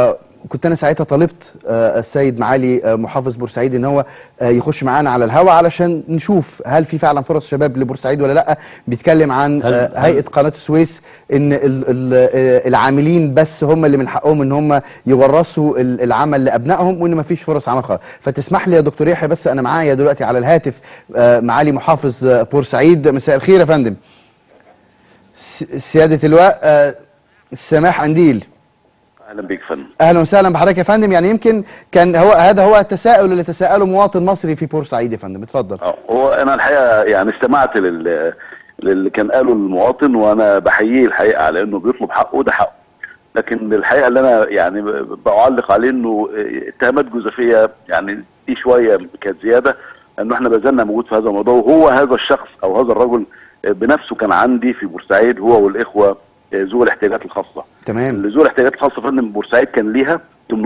كنت انا ساعتها طالبت آه، السيد معالي آه، محافظ بورسعيد ان هو آه، يخش معانا على الهواء علشان نشوف هل في فعلا فرص شباب لبورسعيد ولا لا بيتكلم عن هل- آه، هل- هيئه قناه السويس ان ال- ال- آه، العاملين بس هم اللي من حقهم ان هم يورثوا ال- العمل لابنائهم وان ما فيش فرص عمل خالص فتسمح لي يا دكتور يحيى بس انا معايا دلوقتي على الهاتف آه، معالي محافظ آه، بورسعيد مساء الخير يا فندم س- سياده اللواء آه، سماح انديل اهلا بيك يا فندم اهلا وسهلا بحضرتك يا فندم يعني يمكن كان هو هذا هو التساؤل اللي تساءله مواطن مصري في بورسعيد يا فندم اتفضل آه، هو انا الحقيقه يعني استمعت لل للي كان قاله المواطن وانا بحييه الحقيقه على انه بيطلب حقه وده حقه لكن الحقيقه اللي انا يعني ب- بعلق عليه انه اتهامات جزافيه يعني دي شويه كانت زياده انه احنا بذلنا موجود في هذا الموضوع وهو هذا الشخص او هذا الرجل بنفسه كان عندي في بورسعيد هو والاخوه ذوي الاحتياجات الخاصه تمام اللي ذوي الاحتياجات الخاصه فندم بورسعيد كان ليها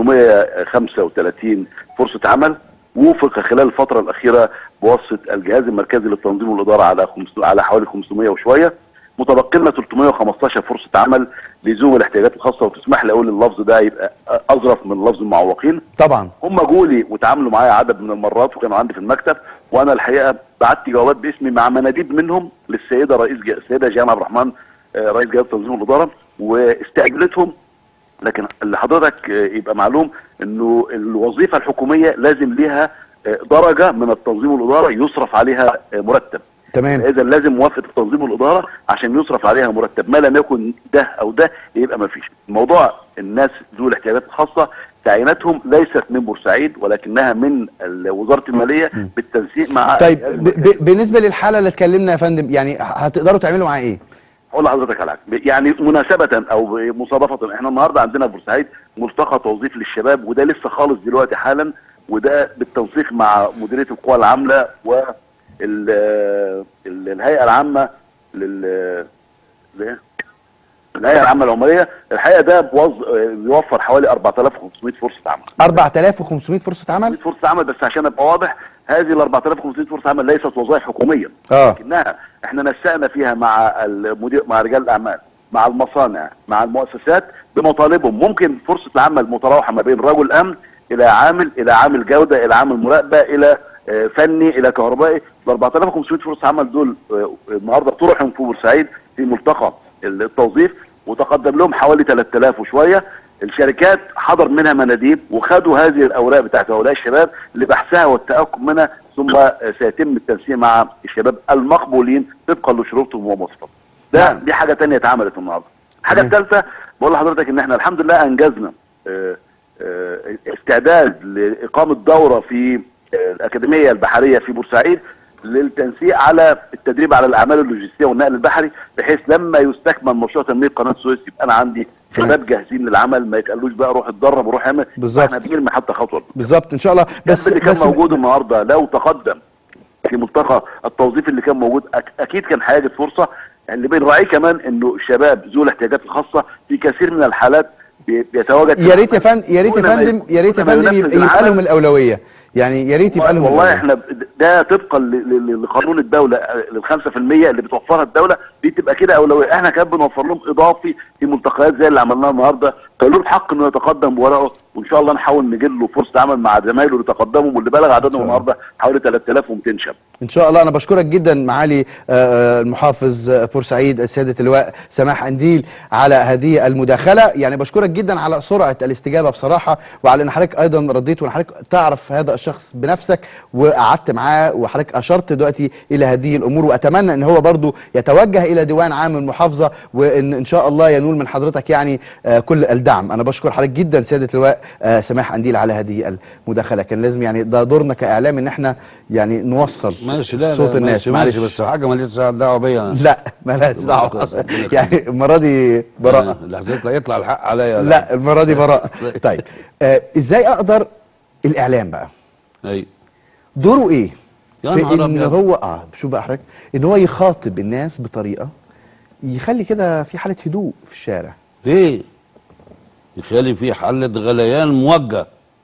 835 فرصه عمل وفق خلال الفتره الاخيره بواسطه الجهاز المركزي للتنظيم والاداره على 500 على حوالي 500 وشويه متبقي لنا 315 فرصه عمل لذوي الاحتياجات الخاصه وتسمح لي اقول اللفظ ده يبقى اظرف من لفظ المعوقين طبعا هم جولي وتعاملوا معايا عدد من المرات وكانوا عندي في المكتب وانا الحقيقه بعت جوابات باسمي مع مناديب منهم للسيده رئيس ج... السيده جيهان عبد الرحمن آه، رئيس جهاز تنظيم الاداره واستقبلتهم لكن اللي حضرتك آه، يبقى معلوم انه الوظيفه الحكوميه لازم ليها آه، درجه من التنظيم والاداره يصرف عليها آه، مرتب تمام اذا لازم موافقه التنظيم والاداره عشان يصرف عليها مرتب ما لم يكن ده او ده يبقى ما فيش موضوع الناس ذوي الاحتياجات الخاصه تعييناتهم ليست من بورسعيد ولكنها من ال- وزاره الماليه بالتنسيق مع طيب الجهاز ب المركزي. ب بالنسبه للحاله اللي اتكلمنا يا فندم يعني هتقدروا تعملوا معاه ايه اقول لحضرتك على حاجه يعني مناسبه او مصادفه احنا النهارده عندنا في بورسعيد ملتقى توظيف للشباب وده لسه خالص دلوقتي حالا وده بالتنسيق مع مديريه القوى العامله و ال- ال- الهيئه العامه لل لإيه؟ الهيئه العامه العماليه الحقيقه ده بوظ... بيوفر حوالي 4500 فرصه عمل 4500 فرصه عمل فرصه عمل بس عشان ابقى واضح هذه ال 4500 فرصه عمل ليست وظائف حكوميه اه لكنها احنا نسقنا فيها مع المدير مع رجال الاعمال مع المصانع مع المؤسسات بمطالبهم ممكن فرصه العمل متراوحه ما بين رجل امن الى عامل الى عامل جوده الى عامل مراقبه الى آه، فني الى كهربائي ال 4500 فرصه عمل دول آه، النهارده طرحهم في بورسعيد في ملتقى التوظيف وتقدم لهم حوالي 3000 وشويه الشركات حضر منها مناديب وخدوا هذه الاوراق بتاعت هؤلاء الشباب لبحثها والتاكد منها ثم آه، سيتم التنسيق مع الشباب المقبولين طبقا لشروطهم ومواصفاتهم. ده نعم. دي حاجه تانية اتعملت النهارده. الحاجه تمام. الثالثه بقول لحضرتك ان احنا الحمد لله انجزنا آه، آه، استعداد لاقامه دوره في آه، الاكاديميه البحريه في بورسعيد للتنسيق على التدريب على الاعمال اللوجستيه والنقل البحري بحيث لما يستكمل مشروع تنميه قناه السويس يبقى انا عندي شباب جاهزين للعمل ما يتقالوش بقى روح اتدرب وروح اعمل بالظبط. احنا بنرمي حتى خطوه بالظبط ان شاء الله بس بس اللي كان بس موجود النهارده لو تقدم في ملتقى التوظيف اللي كان موجود أك- اكيد كان هيجد فرصه اللي بنراعيه كمان انه الشباب ذو الاحتياجات الخاصه في كثير من الحالات بي- بيتواجد يا ريت يا فندم يا ريت يا دون ما- فندم يا ريت يا دون ما فندم ينفذ يبقى يبقى العمل. لهم الاولويه يعني يا ريت يبقى لهم والله الأولوية. احنا ده طبقا ل- ل- لقانون الدوله لل 5% اللي بتوفرها الدوله دي تبقى كده اولويه احنا كمان بنوفر لهم اضافي في ملتقيات زي اللي عملناها النهارده فله الحق انه يتقدم بورقه وان شاء الله نحاول نجيب له فرصه عمل مع زمايله اللي تقدموا واللي بلغ عددهم النهارده حوالي 3200 شاب ان شاء الله انا بشكرك جدا معالي آه، المحافظ آه، بورسعيد سياده اللواء سماح انديل على هذه المداخله يعني بشكرك جدا على سرعه الاستجابه بصراحه وعلى ان حضرتك ايضا رديت وان حضرتك تعرف هذا الشخص بنفسك وقعدت معاه وحضرتك اشرت دلوقتي الى هذه الامور واتمنى ان هو برضو يتوجه الى ديوان عام المحافظه وان ان شاء الله ينول من حضرتك يعني آه، كل الدعم انا بشكر حضرتك جدا سياده اللواء آه، سماح انديل على هذه المداخله كان لازم يعني ده دورنا كاعلام ان احنا يعني نوصل ماشي لا صوت لا الناس ماشي, ماشي بس حاجه ماليش دعوه بيا أنا. لا مالهاش دعوه يعني المره دي براءه لحظة يطلع يطلع الحق عليا لا المره دي براءه طيب آه ازاي اقدر الاعلام بقى اي دوره ايه يا في نهار ان أبيض. هو اه شوف بقى حضرتك ان هو يخاطب الناس بطريقه يخلي كده في حاله هدوء في الشارع ليه يخلي في حالة غليان موجه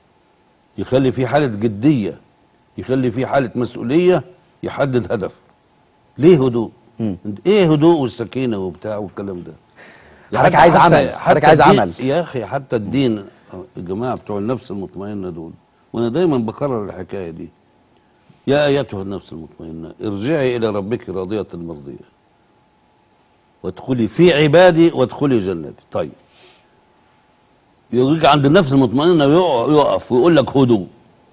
يخلي في حالة جدية يخلي في حالة مسؤولية يحدد هدف ليه هدوء مم. ايه هدوء والسكينة وبتاع والكلام ده حضرتك عايز حتى- عمل، حتى حضرتك عايز الدين- عمل. يا اخي حتى الدين الجماعه بتوع النفس المطمئنه دول وانا دايما بكرر الحكايه دي يا ايتها النفس المطمئنه ارجعي الى ربك راضيه مرضيه وادخلي في عبادي وادخلي جنتي طيب يجيك عند النفس المطمئنه ويقع- يقف ويقول لك هدوء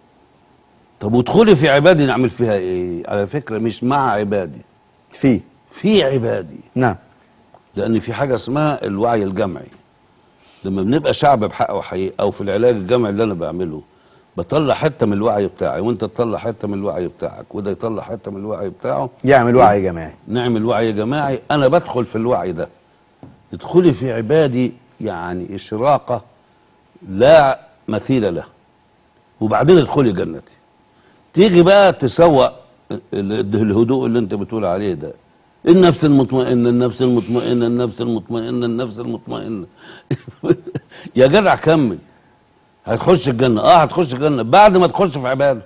طب وادخلي في عبادي نعمل فيها ايه على فكره مش مع عبادي في في عبادي نعم لان في حاجه اسمها الوعي الجمعي لما بنبقى شعب بحق وحقيقه او في العلاج الجمعي اللي انا بعمله بطلع حته من الوعي بتاعي وانت تطلع حته من الوعي بتاعك وده يطلع حته من الوعي بتاعه يعمل وعي جماعي نعمل وعي جماعي انا بدخل في الوعي ده ادخلي في عبادي يعني اشراقه لا مثيل له وبعدين ادخلي جنتي تيجي بقى تسوق ال- الهدوء اللي انت بتقول عليه ده النفس المطمئنه النفس المطمئنه النفس المطمئنه النفس المطمئنه يا جدع كمل هتخش الجنه اه هتخش الجنه بعد ما تخش في عباده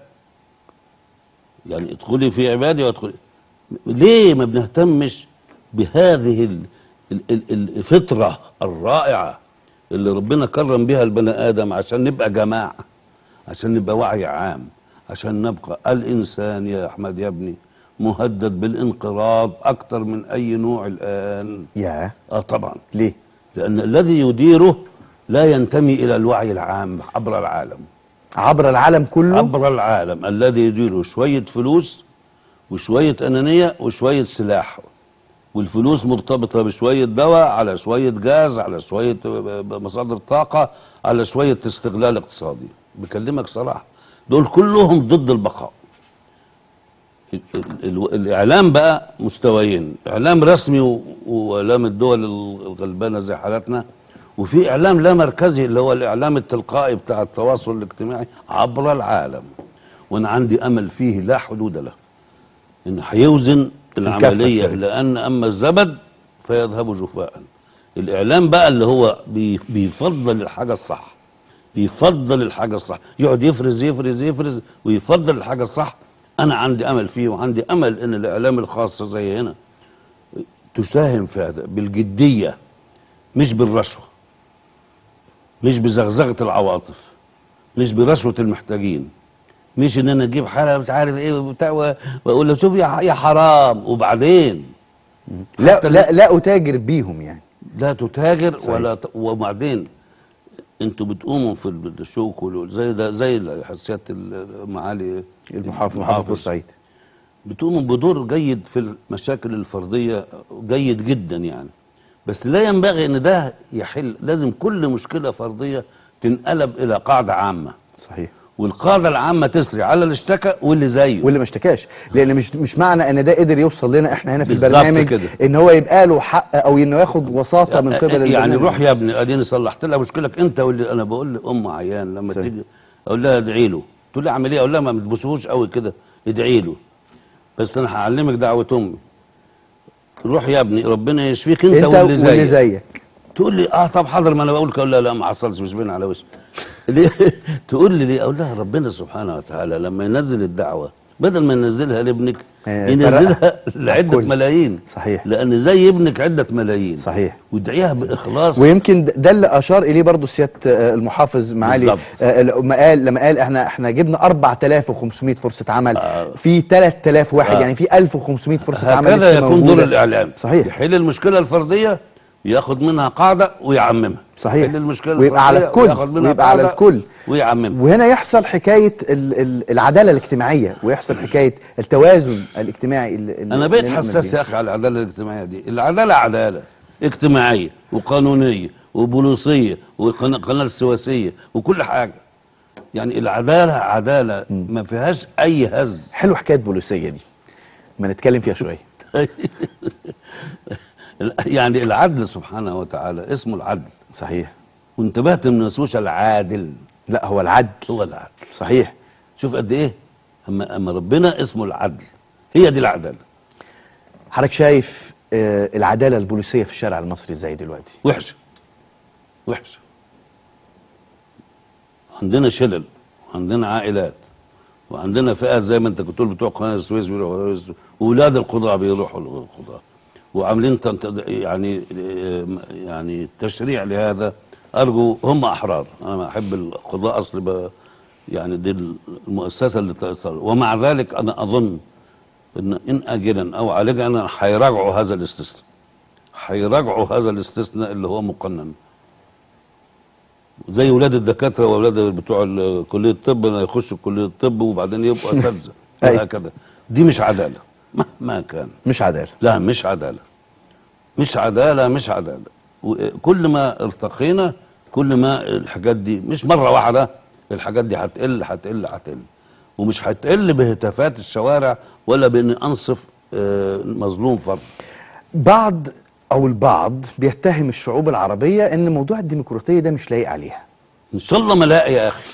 يعني ادخلي في عبادي وادخلي ليه ما بنهتمش بهذه ال- ال- ال- الفطرة الرائعة اللي ربنا كرم بها البني آدم عشان نبقى جماعة عشان نبقى وعي عام عشان نبقى الإنسان يا أحمد يا ابني مهدد بالانقراض أكتر من أي نوع الآن يا آه طبعا ليه لأن الذي يديره لا ينتمي إلى الوعي العام عبر العالم عبر العالم كله عبر العالم الذي يديره شوية فلوس وشوية أنانية وشوية سلاح والفلوس مرتبطة بشوية دواء على شوية جاز على شوية مصادر طاقة على شوية استغلال اقتصادي بكلمك صراحة دول كلهم ضد البقاء ال- ال- ال- الإعلام بقى مستويين إعلام رسمي و- وإعلام الدول الغلبانة زي حالتنا وفي إعلام لا مركزي اللي هو الإعلام التلقائي بتاع التواصل الاجتماعي عبر العالم وأنا عندي أمل فيه لا حدود له إن هيوزن الكفة العملية شوية. لأن أما الزبد فيذهب جفاء الإعلام بقى اللي هو بي- بيفضل الحاجة الصح بيفضل الحاجة الصح يقعد يفرز يفرز يفرز ويفضل الحاجة الصح أنا عندي أمل فيه وعندي أمل إن الإعلام الخاص زي هنا تساهم في هذا بالجدية مش بالرشوة مش بزغزغة العواطف مش برشوة المحتاجين مش ان انا اجيب حاله مش عارف ايه وبتاع و- واقول له شوف يا يا حرام وبعدين لا حتى لا لا اتاجر بيهم يعني لا تتاجر صحيح. ولا ت... وبعدين انتوا بتقوموا في الشوك وال- زي ده زي سياده المعالي المحافظ محافظ بورسعيد بتقوموا بدور جيد في المشاكل الفرديه جيد جدا يعني بس لا ينبغي ان ده يحل لازم كل مشكله فرديه تنقلب الى قاعده عامه صحيح والقاعده العامه تسري على اللي اشتكى واللي زيه واللي ما اشتكاش لان مش مش معنى ان ده قدر يوصل لنا احنا هنا في بالظبط البرنامج كده. ان هو يبقى له حق او انه ياخد وساطه من قبل يعني البرنامج. روح يا ابني اديني صلحت لها مشكلك انت واللي انا بقول لام عيان لما صحيح. تيجي اقول لها ادعي له تقول لي اعمل ايه اقول لها ما تبوسوش قوي كده ادعي له بس انا هعلمك دعوه امي روح يا ابني ربنا يشفيك انت, انت واللي زيك واللي زيك تقول لي اه طب حاضر ما انا بقول لك اقول لها لا ما حصلش مش باين على وشي ليه تقول لي ليه اقول لها ربنا سبحانه وتعالى لما ينزل الدعوه بدل ما ينزلها لابنك آه، ينزلها فرقها. لعده الكل. ملايين صحيح. لان زي ابنك عده ملايين صحيح. وادعيها باخلاص ويمكن ده- ده اللي اشار اليه برضه سياده آه، المحافظ معالي بالظبط. آه، لما قال لما قال احنا احنا جبنا 4500 فرصه عمل آه. في 3000 واحد آه. يعني في 1500 فرصه عمل هكذا لسه يكون موجودة. دور الاعلام صحيح يحل المشكله الفرديه ياخد منها قاعده ويعممها صحيح. يحل المشكله ويبقى على الفردية الكل. وياخد منها ويبقى على قاعدة الكل. ويعممها وهنا يحصل حكايه ال- ال- العداله الاجتماعيه ويحصل حكايه التوازن الاجتماعي اللي اللي- انا بقيت اللي نؤمن حساس بيه. يا اخي على العداله الاجتماعيه دي العداله عداله اجتماعيه وقانونيه وبوليسيه وقناه سواسيه وكل حاجه يعني العداله عداله ما فيهاش اي هز حلو حكايه بوليسيه دي ما نتكلم فيها شويه يعني العدل سبحانه وتعالى اسمه العدل صحيح وانتبهت من نسوش العادل لا هو العدل هو العدل صحيح شوف قد ايه اما اما ربنا اسمه العدل هي دي العداله حضرتك شايف آه، العداله البوليسيه في الشارع المصري ازاي دلوقتي وحشه وحشه عندنا شلل وعندنا عائلات وعندنا فئات زي ما انت كنت تقول بتوع قناه السويس بيروحوا قناة السويس، واولاد القضاه بيروحوا للقضاه وعاملين تنت- يعني يعني تشريع لهذا ارجو هم احرار انا ما احب القضاء اصل ب- يعني دي المؤسسه اللي تصل ومع ذلك انا اظن ان ان اجلا او عالجا هيراجعوا هذا الاستثناء هيراجعوا هذا الاستثناء اللي هو مقنن زي ولاد الدكاتره واولاد بتوع ال- كليه الطب يخشوا كليه الطب وبعدين يبقوا اساتذه أيوة. وهكذا دي مش عداله مهما كان مش عداله لا مش عداله مش عداله مش عداله و- كل ما ارتقينا كل ما الحاجات دي مش مره واحده الحاجات دي هتقل هتقل هتقل ومش هتقل بهتافات الشوارع ولا بان انصف آه، مظلوم فرد بعض او البعض بيتهم الشعوب العربيه ان موضوع الديمقراطيه ده مش لايق عليها ان شاء الله ما الاقي يا اخي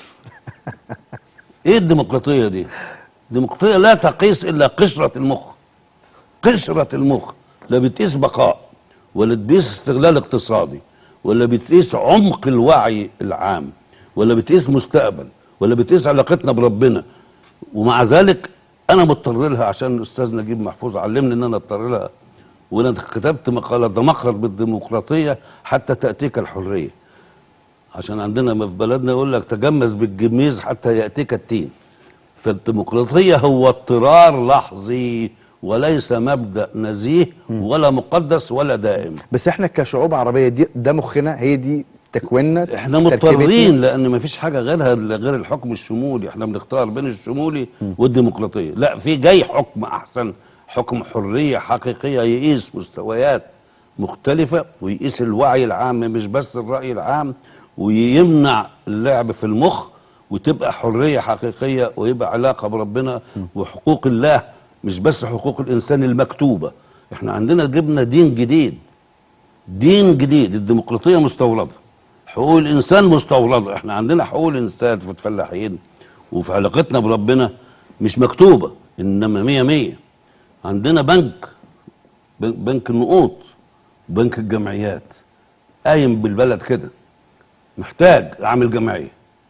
ايه الديمقراطيه دي الديمقراطيه لا تقيس الا قشره المخ قشره المخ لا بتقيس بقاء ولا بتقيس استغلال اقتصادي ولا بتقيس عمق الوعي العام ولا بتقيس مستقبل ولا بتقيس علاقتنا بربنا ومع ذلك انا مضطر لها عشان الاستاذ نجيب محفوظ علمني ان انا اضطر لها وانا كتبت مقاله تمخرج بالديمقراطيه حتى تاتيك الحريه عشان عندنا ما في بلدنا يقول لك تجمز بالجميز حتى ياتيك التين فالديمقراطيه هو اضطرار لحظي وليس مبدا نزيه ولا مقدس ولا دائم بس احنا كشعوب عربيه دي ده مخنا هي دي تكويننا احنا تركيبتنا. مضطرين لان ما فيش حاجه غيرها إلا غير الحكم الشمولي احنا بنختار بين الشمولي والديمقراطيه لا في جاي حكم احسن حكم حريه حقيقيه يقيس مستويات مختلفه ويقيس الوعي العام مش بس الراي العام ويمنع اللعب في المخ وتبقى حريه حقيقيه ويبقى علاقه بربنا وحقوق الله مش بس حقوق الانسان المكتوبه احنا عندنا جبنا دين جديد دين جديد الديمقراطيه مستورده حقوق الانسان مستورده احنا عندنا حقوق الانسان في الفلاحين وفي علاقتنا بربنا مش مكتوبه انما مية مية عندنا بنك بن- بنك النقود بنك الجمعيات قايم بالبلد كده محتاج اعمل جمعيه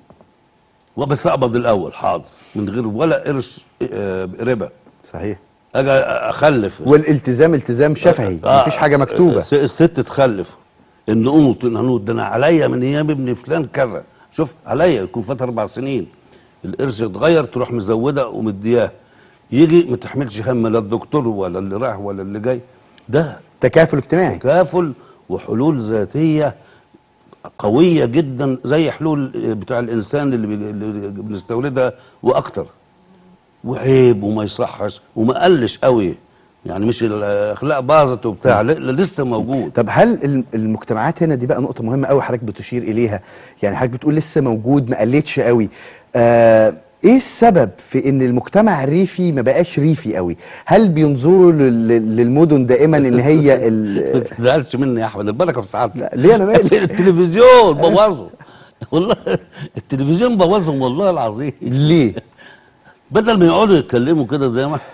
وبس اقبض الاول حاضر من غير ولا قرش آه، ربا صحيح اجي اخلف والالتزام التزام شفهي آه، مفيش حاجه مكتوبه الس- الست تخلف النقوط النقوط ده انا عليا من ايام ابن فلان كذا شوف عليا يكون فات اربع سنين القرش اتغير تروح مزوده ومدياه يجي ما تحملش هم لا الدكتور ولا اللي راح ولا اللي جاي ده تكافل اجتماعي تكافل وحلول ذاتيه قويه جدا زي حلول بتاع الانسان اللي بي- اللي بنستوردها واكتر وعيب وما يصحش وما قلش قوي يعني مش الاخلاق باظت وبتاع لا- لا لسه موجود طب هل الم- المجتمعات هنا دي بقى نقطة مهمة قوي حضرتك بتشير إليها يعني حضرتك بتقول لسه موجود ما قلتش قوي آه ايه السبب في ان المجتمع الريفي ما بقاش ريفي قوي هل بينظروا لل- لل- للمدن دائما ان هي ما ال... تزعلش مني يا احمد البركه في سعادتك لا، ليه أنا مالي؟ التلفزيون بوظه والله التلفزيون بوظهم والله العظيم ليه بدل ما يقعدوا يتكلموا كده زي ما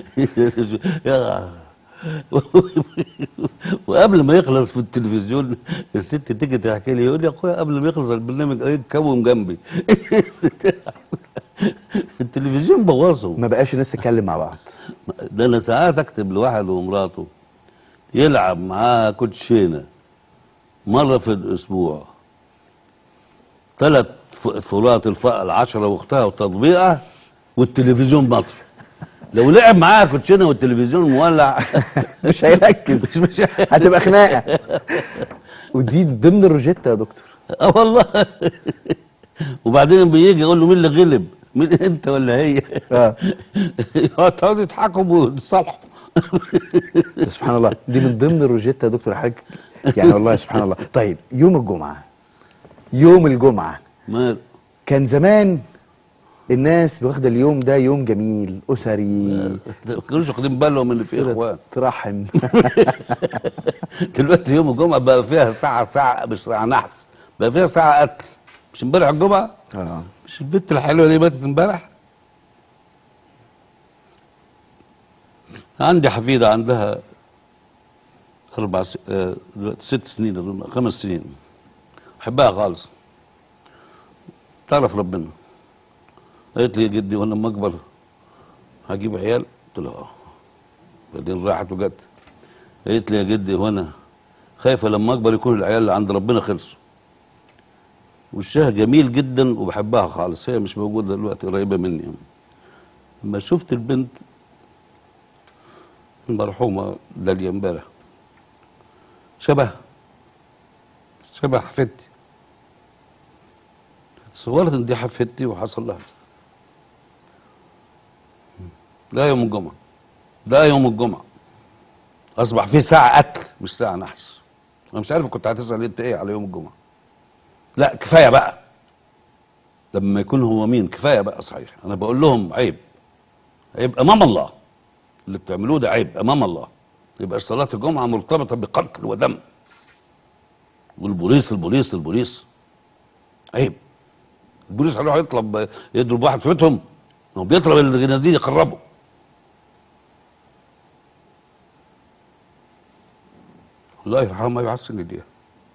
يا- وقبل ما يخلص في التلفزيون الست تيجي تحكي لي يقول لي يا اخويا قبل ما يخلص البرنامج ايه كوم جنبي التلفزيون بوظهم ما بقاش الناس تتكلم مع بعض ده انا ساعات اكتب لواحد ومراته يلعب معاه كوتشينه مره في الاسبوع ثلاث فولات الفقر العشرة واختها وتطبيقها والتلفزيون مطفي لو لعب معاها كوتشينه والتلفزيون مولع مش هيركز مش مش هتبقى خناقة ودي ضمن الروجيتا يا دكتور اه والله وبعدين بيجي يقول له مين اللي غلب؟ مين انت ولا هي؟ آه. يقعدوا يضحكوا ويتصالحوا سبحان الله دي من ضمن الروجيتا يا دكتور حاج يعني والله سبحان الله طيب يوم الجمعة يوم الجمعة مال كان زمان الناس واخده اليوم ده يوم جميل اسري ما كانوش واخدين بالهم ان في اخوان رحم دلوقتي يوم الجمعه بقى فيها ساعه ساعه مش ساعه نحس بقى فيها ساعه قتل مش امبارح الجمعه اه مش البنت الحلوه دي ماتت امبارح عندي حفيده عندها اربع س... آه، دلوقتي ست سنين اظن خمس سنين احبها خالص تعرف ربنا قالت لي يا جدي وانا لما اكبر هجيب عيال قلت لها اه بعدين راحت وجت قالت لي يا جدي وانا خايفه لما اكبر يكون العيال اللي عند ربنا خلصوا وشها جميل جدا وبحبها خالص هي مش موجوده دلوقتي قريبه مني لما شفت البنت المرحومه داليا امبارح شبه شبه حفيدتي تصورت ان دي حفيدتي وحصل لها لا يوم الجمعه ده يوم الجمعه اصبح في ساعه اكل مش ساعه نحس انا مش عارف كنت هتسال انت ايه على يوم الجمعه لا كفايه بقى لما يكون هو مين كفايه بقى صحيح انا بقول لهم عيب عيب امام الله اللي بتعملوه ده عيب امام الله يبقى صلاه الجمعه مرتبطه بقتل ودم والبوليس البوليس البوليس عيب البوليس هيروح يطلب يضرب واحد في بيتهم هو بيطلب الجنازين يقربوا الله يرحمه ويحسن اليها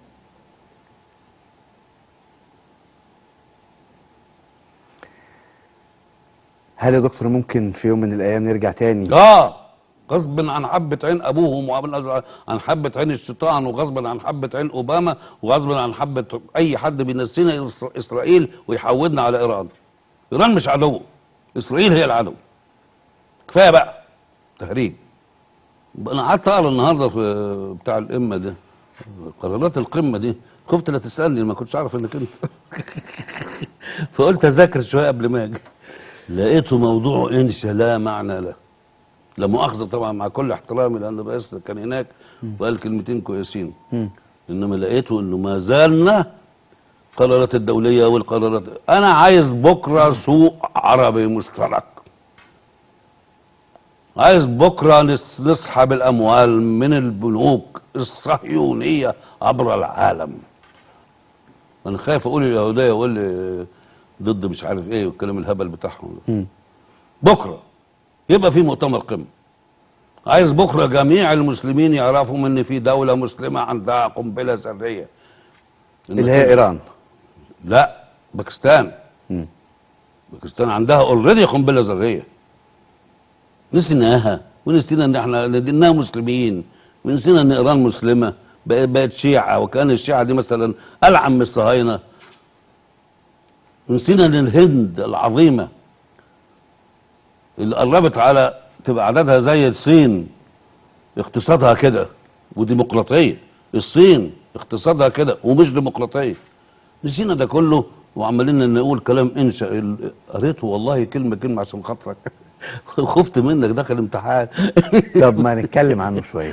هل يا دكتور ممكن في يوم من الايام نرجع تاني اه غصب عن حبة عين ابوهم وغصب عن حبة عين الشيطان وغصب عن حبة عين اوباما وغصب عن حبة اي حد بينسينا إسر- اسرائيل ويحودنا على ايران ايران مش عدو اسرائيل هي العدو كفايه بقى تهريج انا قعدت اقرا النهارده في بتاع القمه ده قرارات القمه دي خفت لا تسالني ما كنتش اعرف انك انت فقلت اذاكر شويه قبل ما اجي لقيته موضوع انشا لا معنى له لا مؤاخذه طبعا مع كل احترامي لان الرئيس كان هناك وقال كلمتين كويسين انما لقيته انه ما زالنا القرارات الدوليه والقرارات انا عايز بكره سوق عربي مشترك عايز بكره نس- نسحب الاموال من البنوك الصهيونيه عبر العالم انا خايف اقول اليهوديه يقول لي ضد مش عارف ايه والكلام الهبل بتاعهم ده. بكره يبقى في مؤتمر قمه عايز بكره جميع المسلمين يعرفوا ان في دوله مسلمه عندها قنبله ذريه اللي هي ايران لا باكستان مم. باكستان عندها اوريدي قنبله ذريه نسيناها ونسينا ان احنا اننا مسلمين ونسينا ان ايران مسلمه بقت بقت شيعه وكان الشيعه دي مثلا العن من الصهاينه ونسينا ان الهند العظيمه اللي قربت على تبقى عددها زي الصين اقتصادها كده وديمقراطيه الصين اقتصادها كده ومش ديمقراطيه نسينا ده كله وعمالين نقول كلام انشا ال- قريته والله كلمه كلمه عشان خاطرك خفت منك داخل امتحان طب ما نتكلم عنه شويه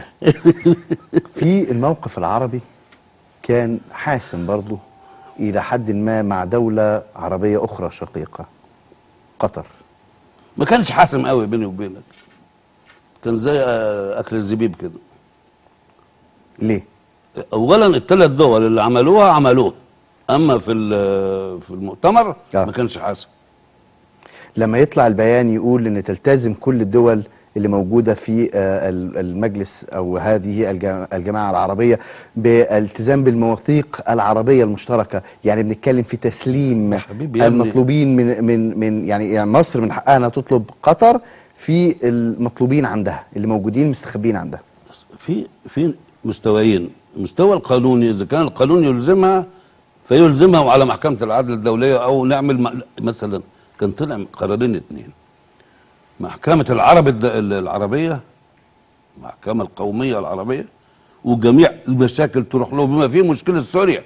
في الموقف العربي كان حاسم برضه الى حد ما مع دوله عربيه اخرى شقيقه قطر ما كانش حاسم قوي بيني وبينك كان زي آه، اكل الزبيب كده ليه اولا الثلاث دول اللي عملوها عملوها اما في ال- في المؤتمر آه. ما كانش حاسم لما يطلع البيان يقول ان تلتزم كل الدول اللي موجوده في آه، ال- المجلس او هذه الج- الجماعه العربيه بالالتزام بالمواثيق العربيه المشتركه يعني بنتكلم في تسليم يا حبيبي يا ابني. المطلوبين من من من يعني يعني مصر من حقها انها تطلب قطر في المطلوبين عندها اللي موجودين مستخبين عندها في في مستويين المستوى القانوني اذا كان القانون يلزمها فيلزمها على محكمه العدل الدوليه او نعمل م- مثلا كان طلع قرارين اثنين محكمه العرب الد- العربيه المحكمه القوميه العربيه وجميع المشاكل تروح له بما فيه مشكله سوريا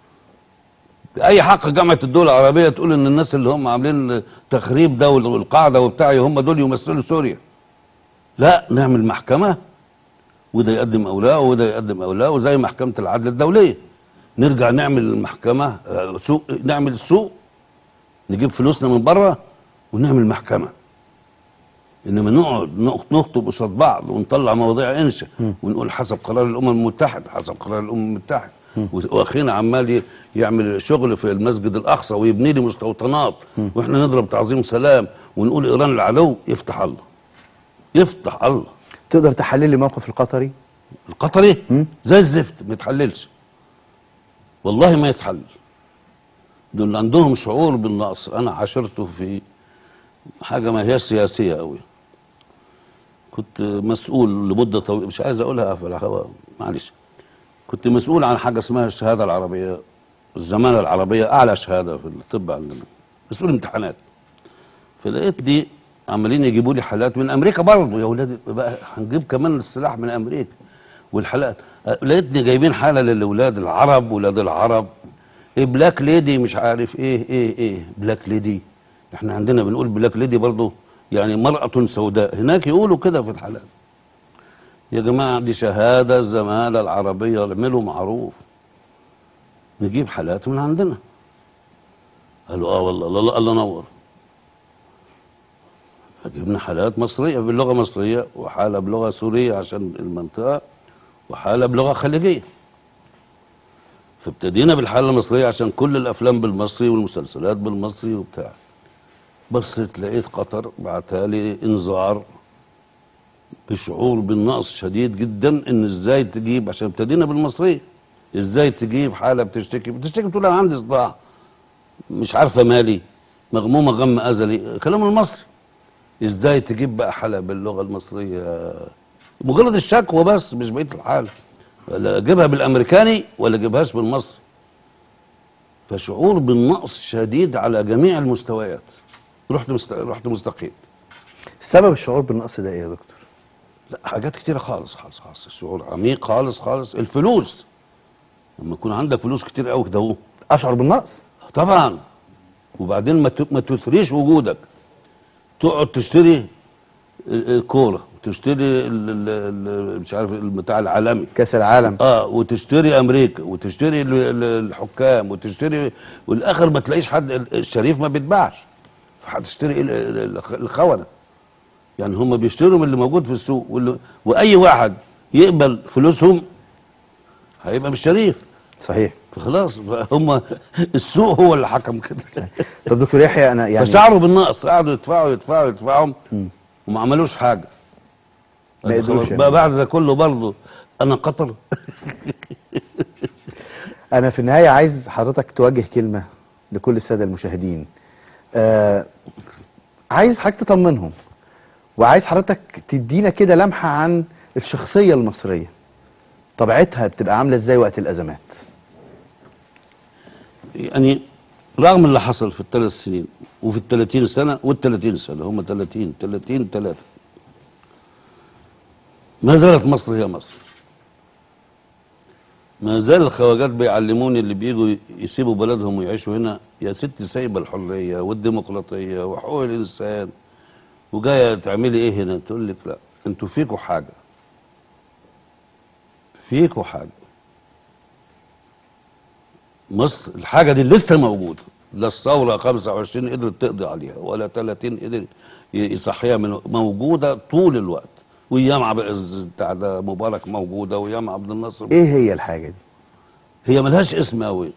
اي حق جامعه الدول العربيه تقول ان الناس اللي هم عاملين تخريب ده والقاعده وبتاع هم دول يمثلوا سوريا لا نعمل محكمه وده يقدم اولاء وده يقدم اولاء وزي محكمه العدل الدوليه نرجع نعمل المحكمه آه، سوق نعمل سوق نجيب فلوسنا من بره ونعمل محكمه انما نقعد نق- نخطب قصاد بعض ونطلع مواضيع انشا ونقول حسب قرار الامم المتحده حسب قرار الامم المتحده واخينا عمال ي- يعمل شغل في المسجد الاقصى ويبني لي مستوطنات واحنا نضرب تعظيم سلام ونقول ايران العدو يفتح الله يفتح الله تقدر تحلل لي موقف القطري القطري زي الزفت ما يتحللش والله ما يتحلل دول عندهم شعور بالنقص انا عاشرته في حاجه ما هي سياسيه قوي كنت مسؤول لمده طويله مش عايز اقولها في الهواء معلش كنت مسؤول عن حاجه اسمها الشهاده العربيه الزمالة العربية أعلى شهادة في الطب عندنا مسؤول امتحانات فلقيت دي عمالين يجيبوا لي حالات من أمريكا برضه يا ولاد بقى هنجيب كمان السلاح من أمريكا والحالات لقيتني جايبين حالة للأولاد العرب ولاد العرب إيه بلاك ليدي مش عارف إيه إيه إيه بلاك ليدي إحنا عندنا بنقول بلاك ليدي برضه يعني مرأة سوداء هناك يقولوا كده في الحالات يا جماعة دي شهادة الزمالة العربية اعملوا معروف نجيب حالات من عندنا قالوا اه والله الله الله نور فجبنا حالات مصرية باللغة المصرية وحالة بلغة سورية عشان المنطقة وحالة بلغة خليجية فابتدينا بالحالة المصرية عشان كل الأفلام بالمصري والمسلسلات بالمصري وبتاع بصيت لقيت قطر بعتالي إنذار بشعور بالنقص شديد جدا ان ازاي تجيب عشان ابتدينا بالمصريه ازاي تجيب حاله بتشتكي بتشتكي بتقول انا عندي صداع مش عارفه مالي مغمومه غم ازلي كلام المصري ازاي تجيب بقى حاله باللغه المصريه مجرد الشكوى بس مش بقيه الحاله ولا اجيبها بالامريكاني ولا اجيبهاش بالمصري فشعور بالنقص شديد على جميع المستويات رحت مست... رحت مستقيم سبب الشعور بالنقص ده ايه يا دكتور لا حاجات كتيرة خالص خالص خالص شعور عميق خالص خالص الفلوس لما يكون عندك فلوس كتير قوي كده اهو اشعر بالنقص طبعا وبعدين ما ت- ما تثريش وجودك تقعد تشتري ال- الكوره تشتري ال- ال- ال- مش عارف البتاع العالمي كاس العالم اه وتشتري امريكا وتشتري ال- ال- الحكام وتشتري والاخر ما تلاقيش حد الشريف ما بيتباعش فهتشتري ال- ال- الخ- الخونه يعني هم بيشتروا من اللي موجود في السوق واللي واي واحد يقبل فلوسهم هيبقى مش شريف صحيح فخلاص هم السوق هو اللي حكم كده طب دكتور يحيى انا يعني فشعروا بالنقص قعدوا يدفعوا يدفعوا يدفعوا وما عملوش حاجه ما قدروش بقى يعني. بعد ده كله برضه انا قطر انا في النهايه عايز حضرتك توجه كلمه لكل الساده المشاهدين آه عايز حضرتك تطمنهم وعايز حضرتك تدينا كده لمحه عن الشخصيه المصريه طبيعتها بتبقى عامله ازاي وقت الازمات يعني رغم اللي حصل في الثلاث سنين وفي ال 30 سنه وال 30 سنه هم 30 30 3 ما زالت مصر هي مصر ما زال الخواجات بيعلموني اللي بيجوا يسيبوا بلدهم ويعيشوا هنا يا ست سايبه الحريه والديمقراطيه وحقوق الانسان وجايه تعملي ايه هنا تقول لك لا انتوا فيكوا حاجه فيكوا حاجه مصر الحاجه دي لسه موجوده لا الثوره 25 قدرت تقضي عليها ولا 30 قدر ي- يصحيها من موجوده طول الوقت وايام عبد العزيز بتاع ده مبارك موجوده وايام عبد الناصر ايه هي الحاجه دي هي ملهاش اسم قوي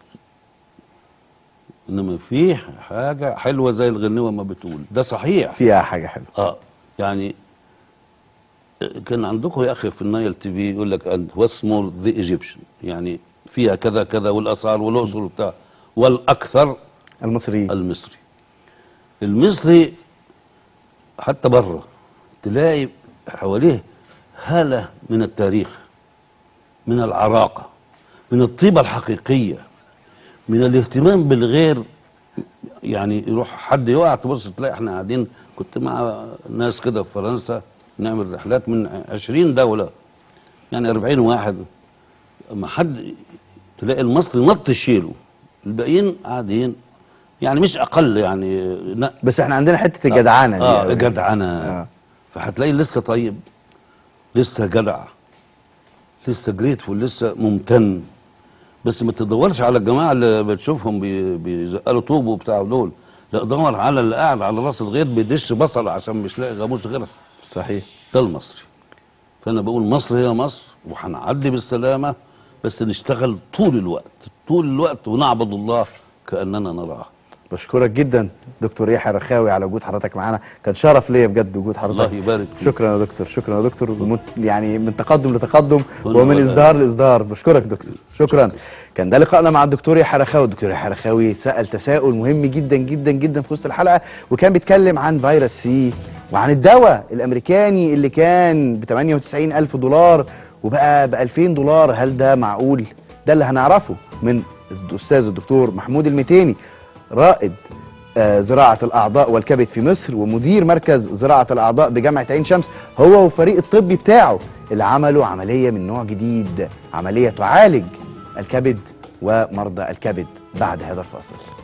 انما في حاجه حلوه زي الغنوه ما بتقول ده صحيح فيها حاجه حلوه اه يعني كان عندكم يا اخي في النايل تي في يقول لك and what's more the Egyptian يعني فيها كذا كذا والاثار والاقصر وبتاع والاكثر المصريين المصري المصري حتى بره تلاقي حواليه هالة من التاريخ من العراقة من الطيبة الحقيقية من الاهتمام بالغير يعني يروح حد يقع تبص تلاقي احنا قاعدين كنت مع ناس كده في فرنسا نعمل رحلات من عشرين دولة يعني أربعين واحد اما حد تلاقي المصري نط يشيله الباقيين قاعدين يعني مش اقل يعني ن- بس احنا عندنا حته الجدعانه دي اه أوي. جدعنه آه. فهتلاقي لسه طيب لسه جدع لسه جريتفول لسه ممتن بس ما تدورش على الجماعه اللي بتشوفهم بي- بيزقلوا طوب وبتاع دول لا دور على اللي قاعد على راس الغيط بيدش بصل عشان مش لاقي غاموس غيرها صحيح ده المصري فانا بقول مصر هي مصر وهنعدي بالسلامه بس نشتغل طول الوقت طول الوقت ونعبد الله كاننا نراه بشكرك جدا دكتور يحيى رخاوي على وجود حضرتك معانا كان شرف ليا بجد وجود حضرتك الله يبارك فيك. شكرا يا دكتور شكرا يا دكتور ومت- يعني من تقدم لتقدم كل ومن ولا- اصدار لاصدار بشكرك دكتور شكرا كان ده لقائنا مع الدكتور يحيى رخاوي الدكتور يحيى رخاوي سال تساؤل مهم جدا جدا جدا في وسط الحلقه وكان بيتكلم عن فيروس سي وعن الدواء الامريكاني اللي كان ب 98 الف دولار وبقى ب 2000 دولار هل ده معقول ده اللي هنعرفه من الاستاذ الدكتور محمود المتيني رائد آه، زراعة الأعضاء والكبد في مصر ومدير مركز زراعة الأعضاء بجامعة عين شمس هو والفريق الطبي بتاعه اللي عملوا عملية من نوع جديد عملية تعالج الكبد ومرضى الكبد بعد هذا الفاصل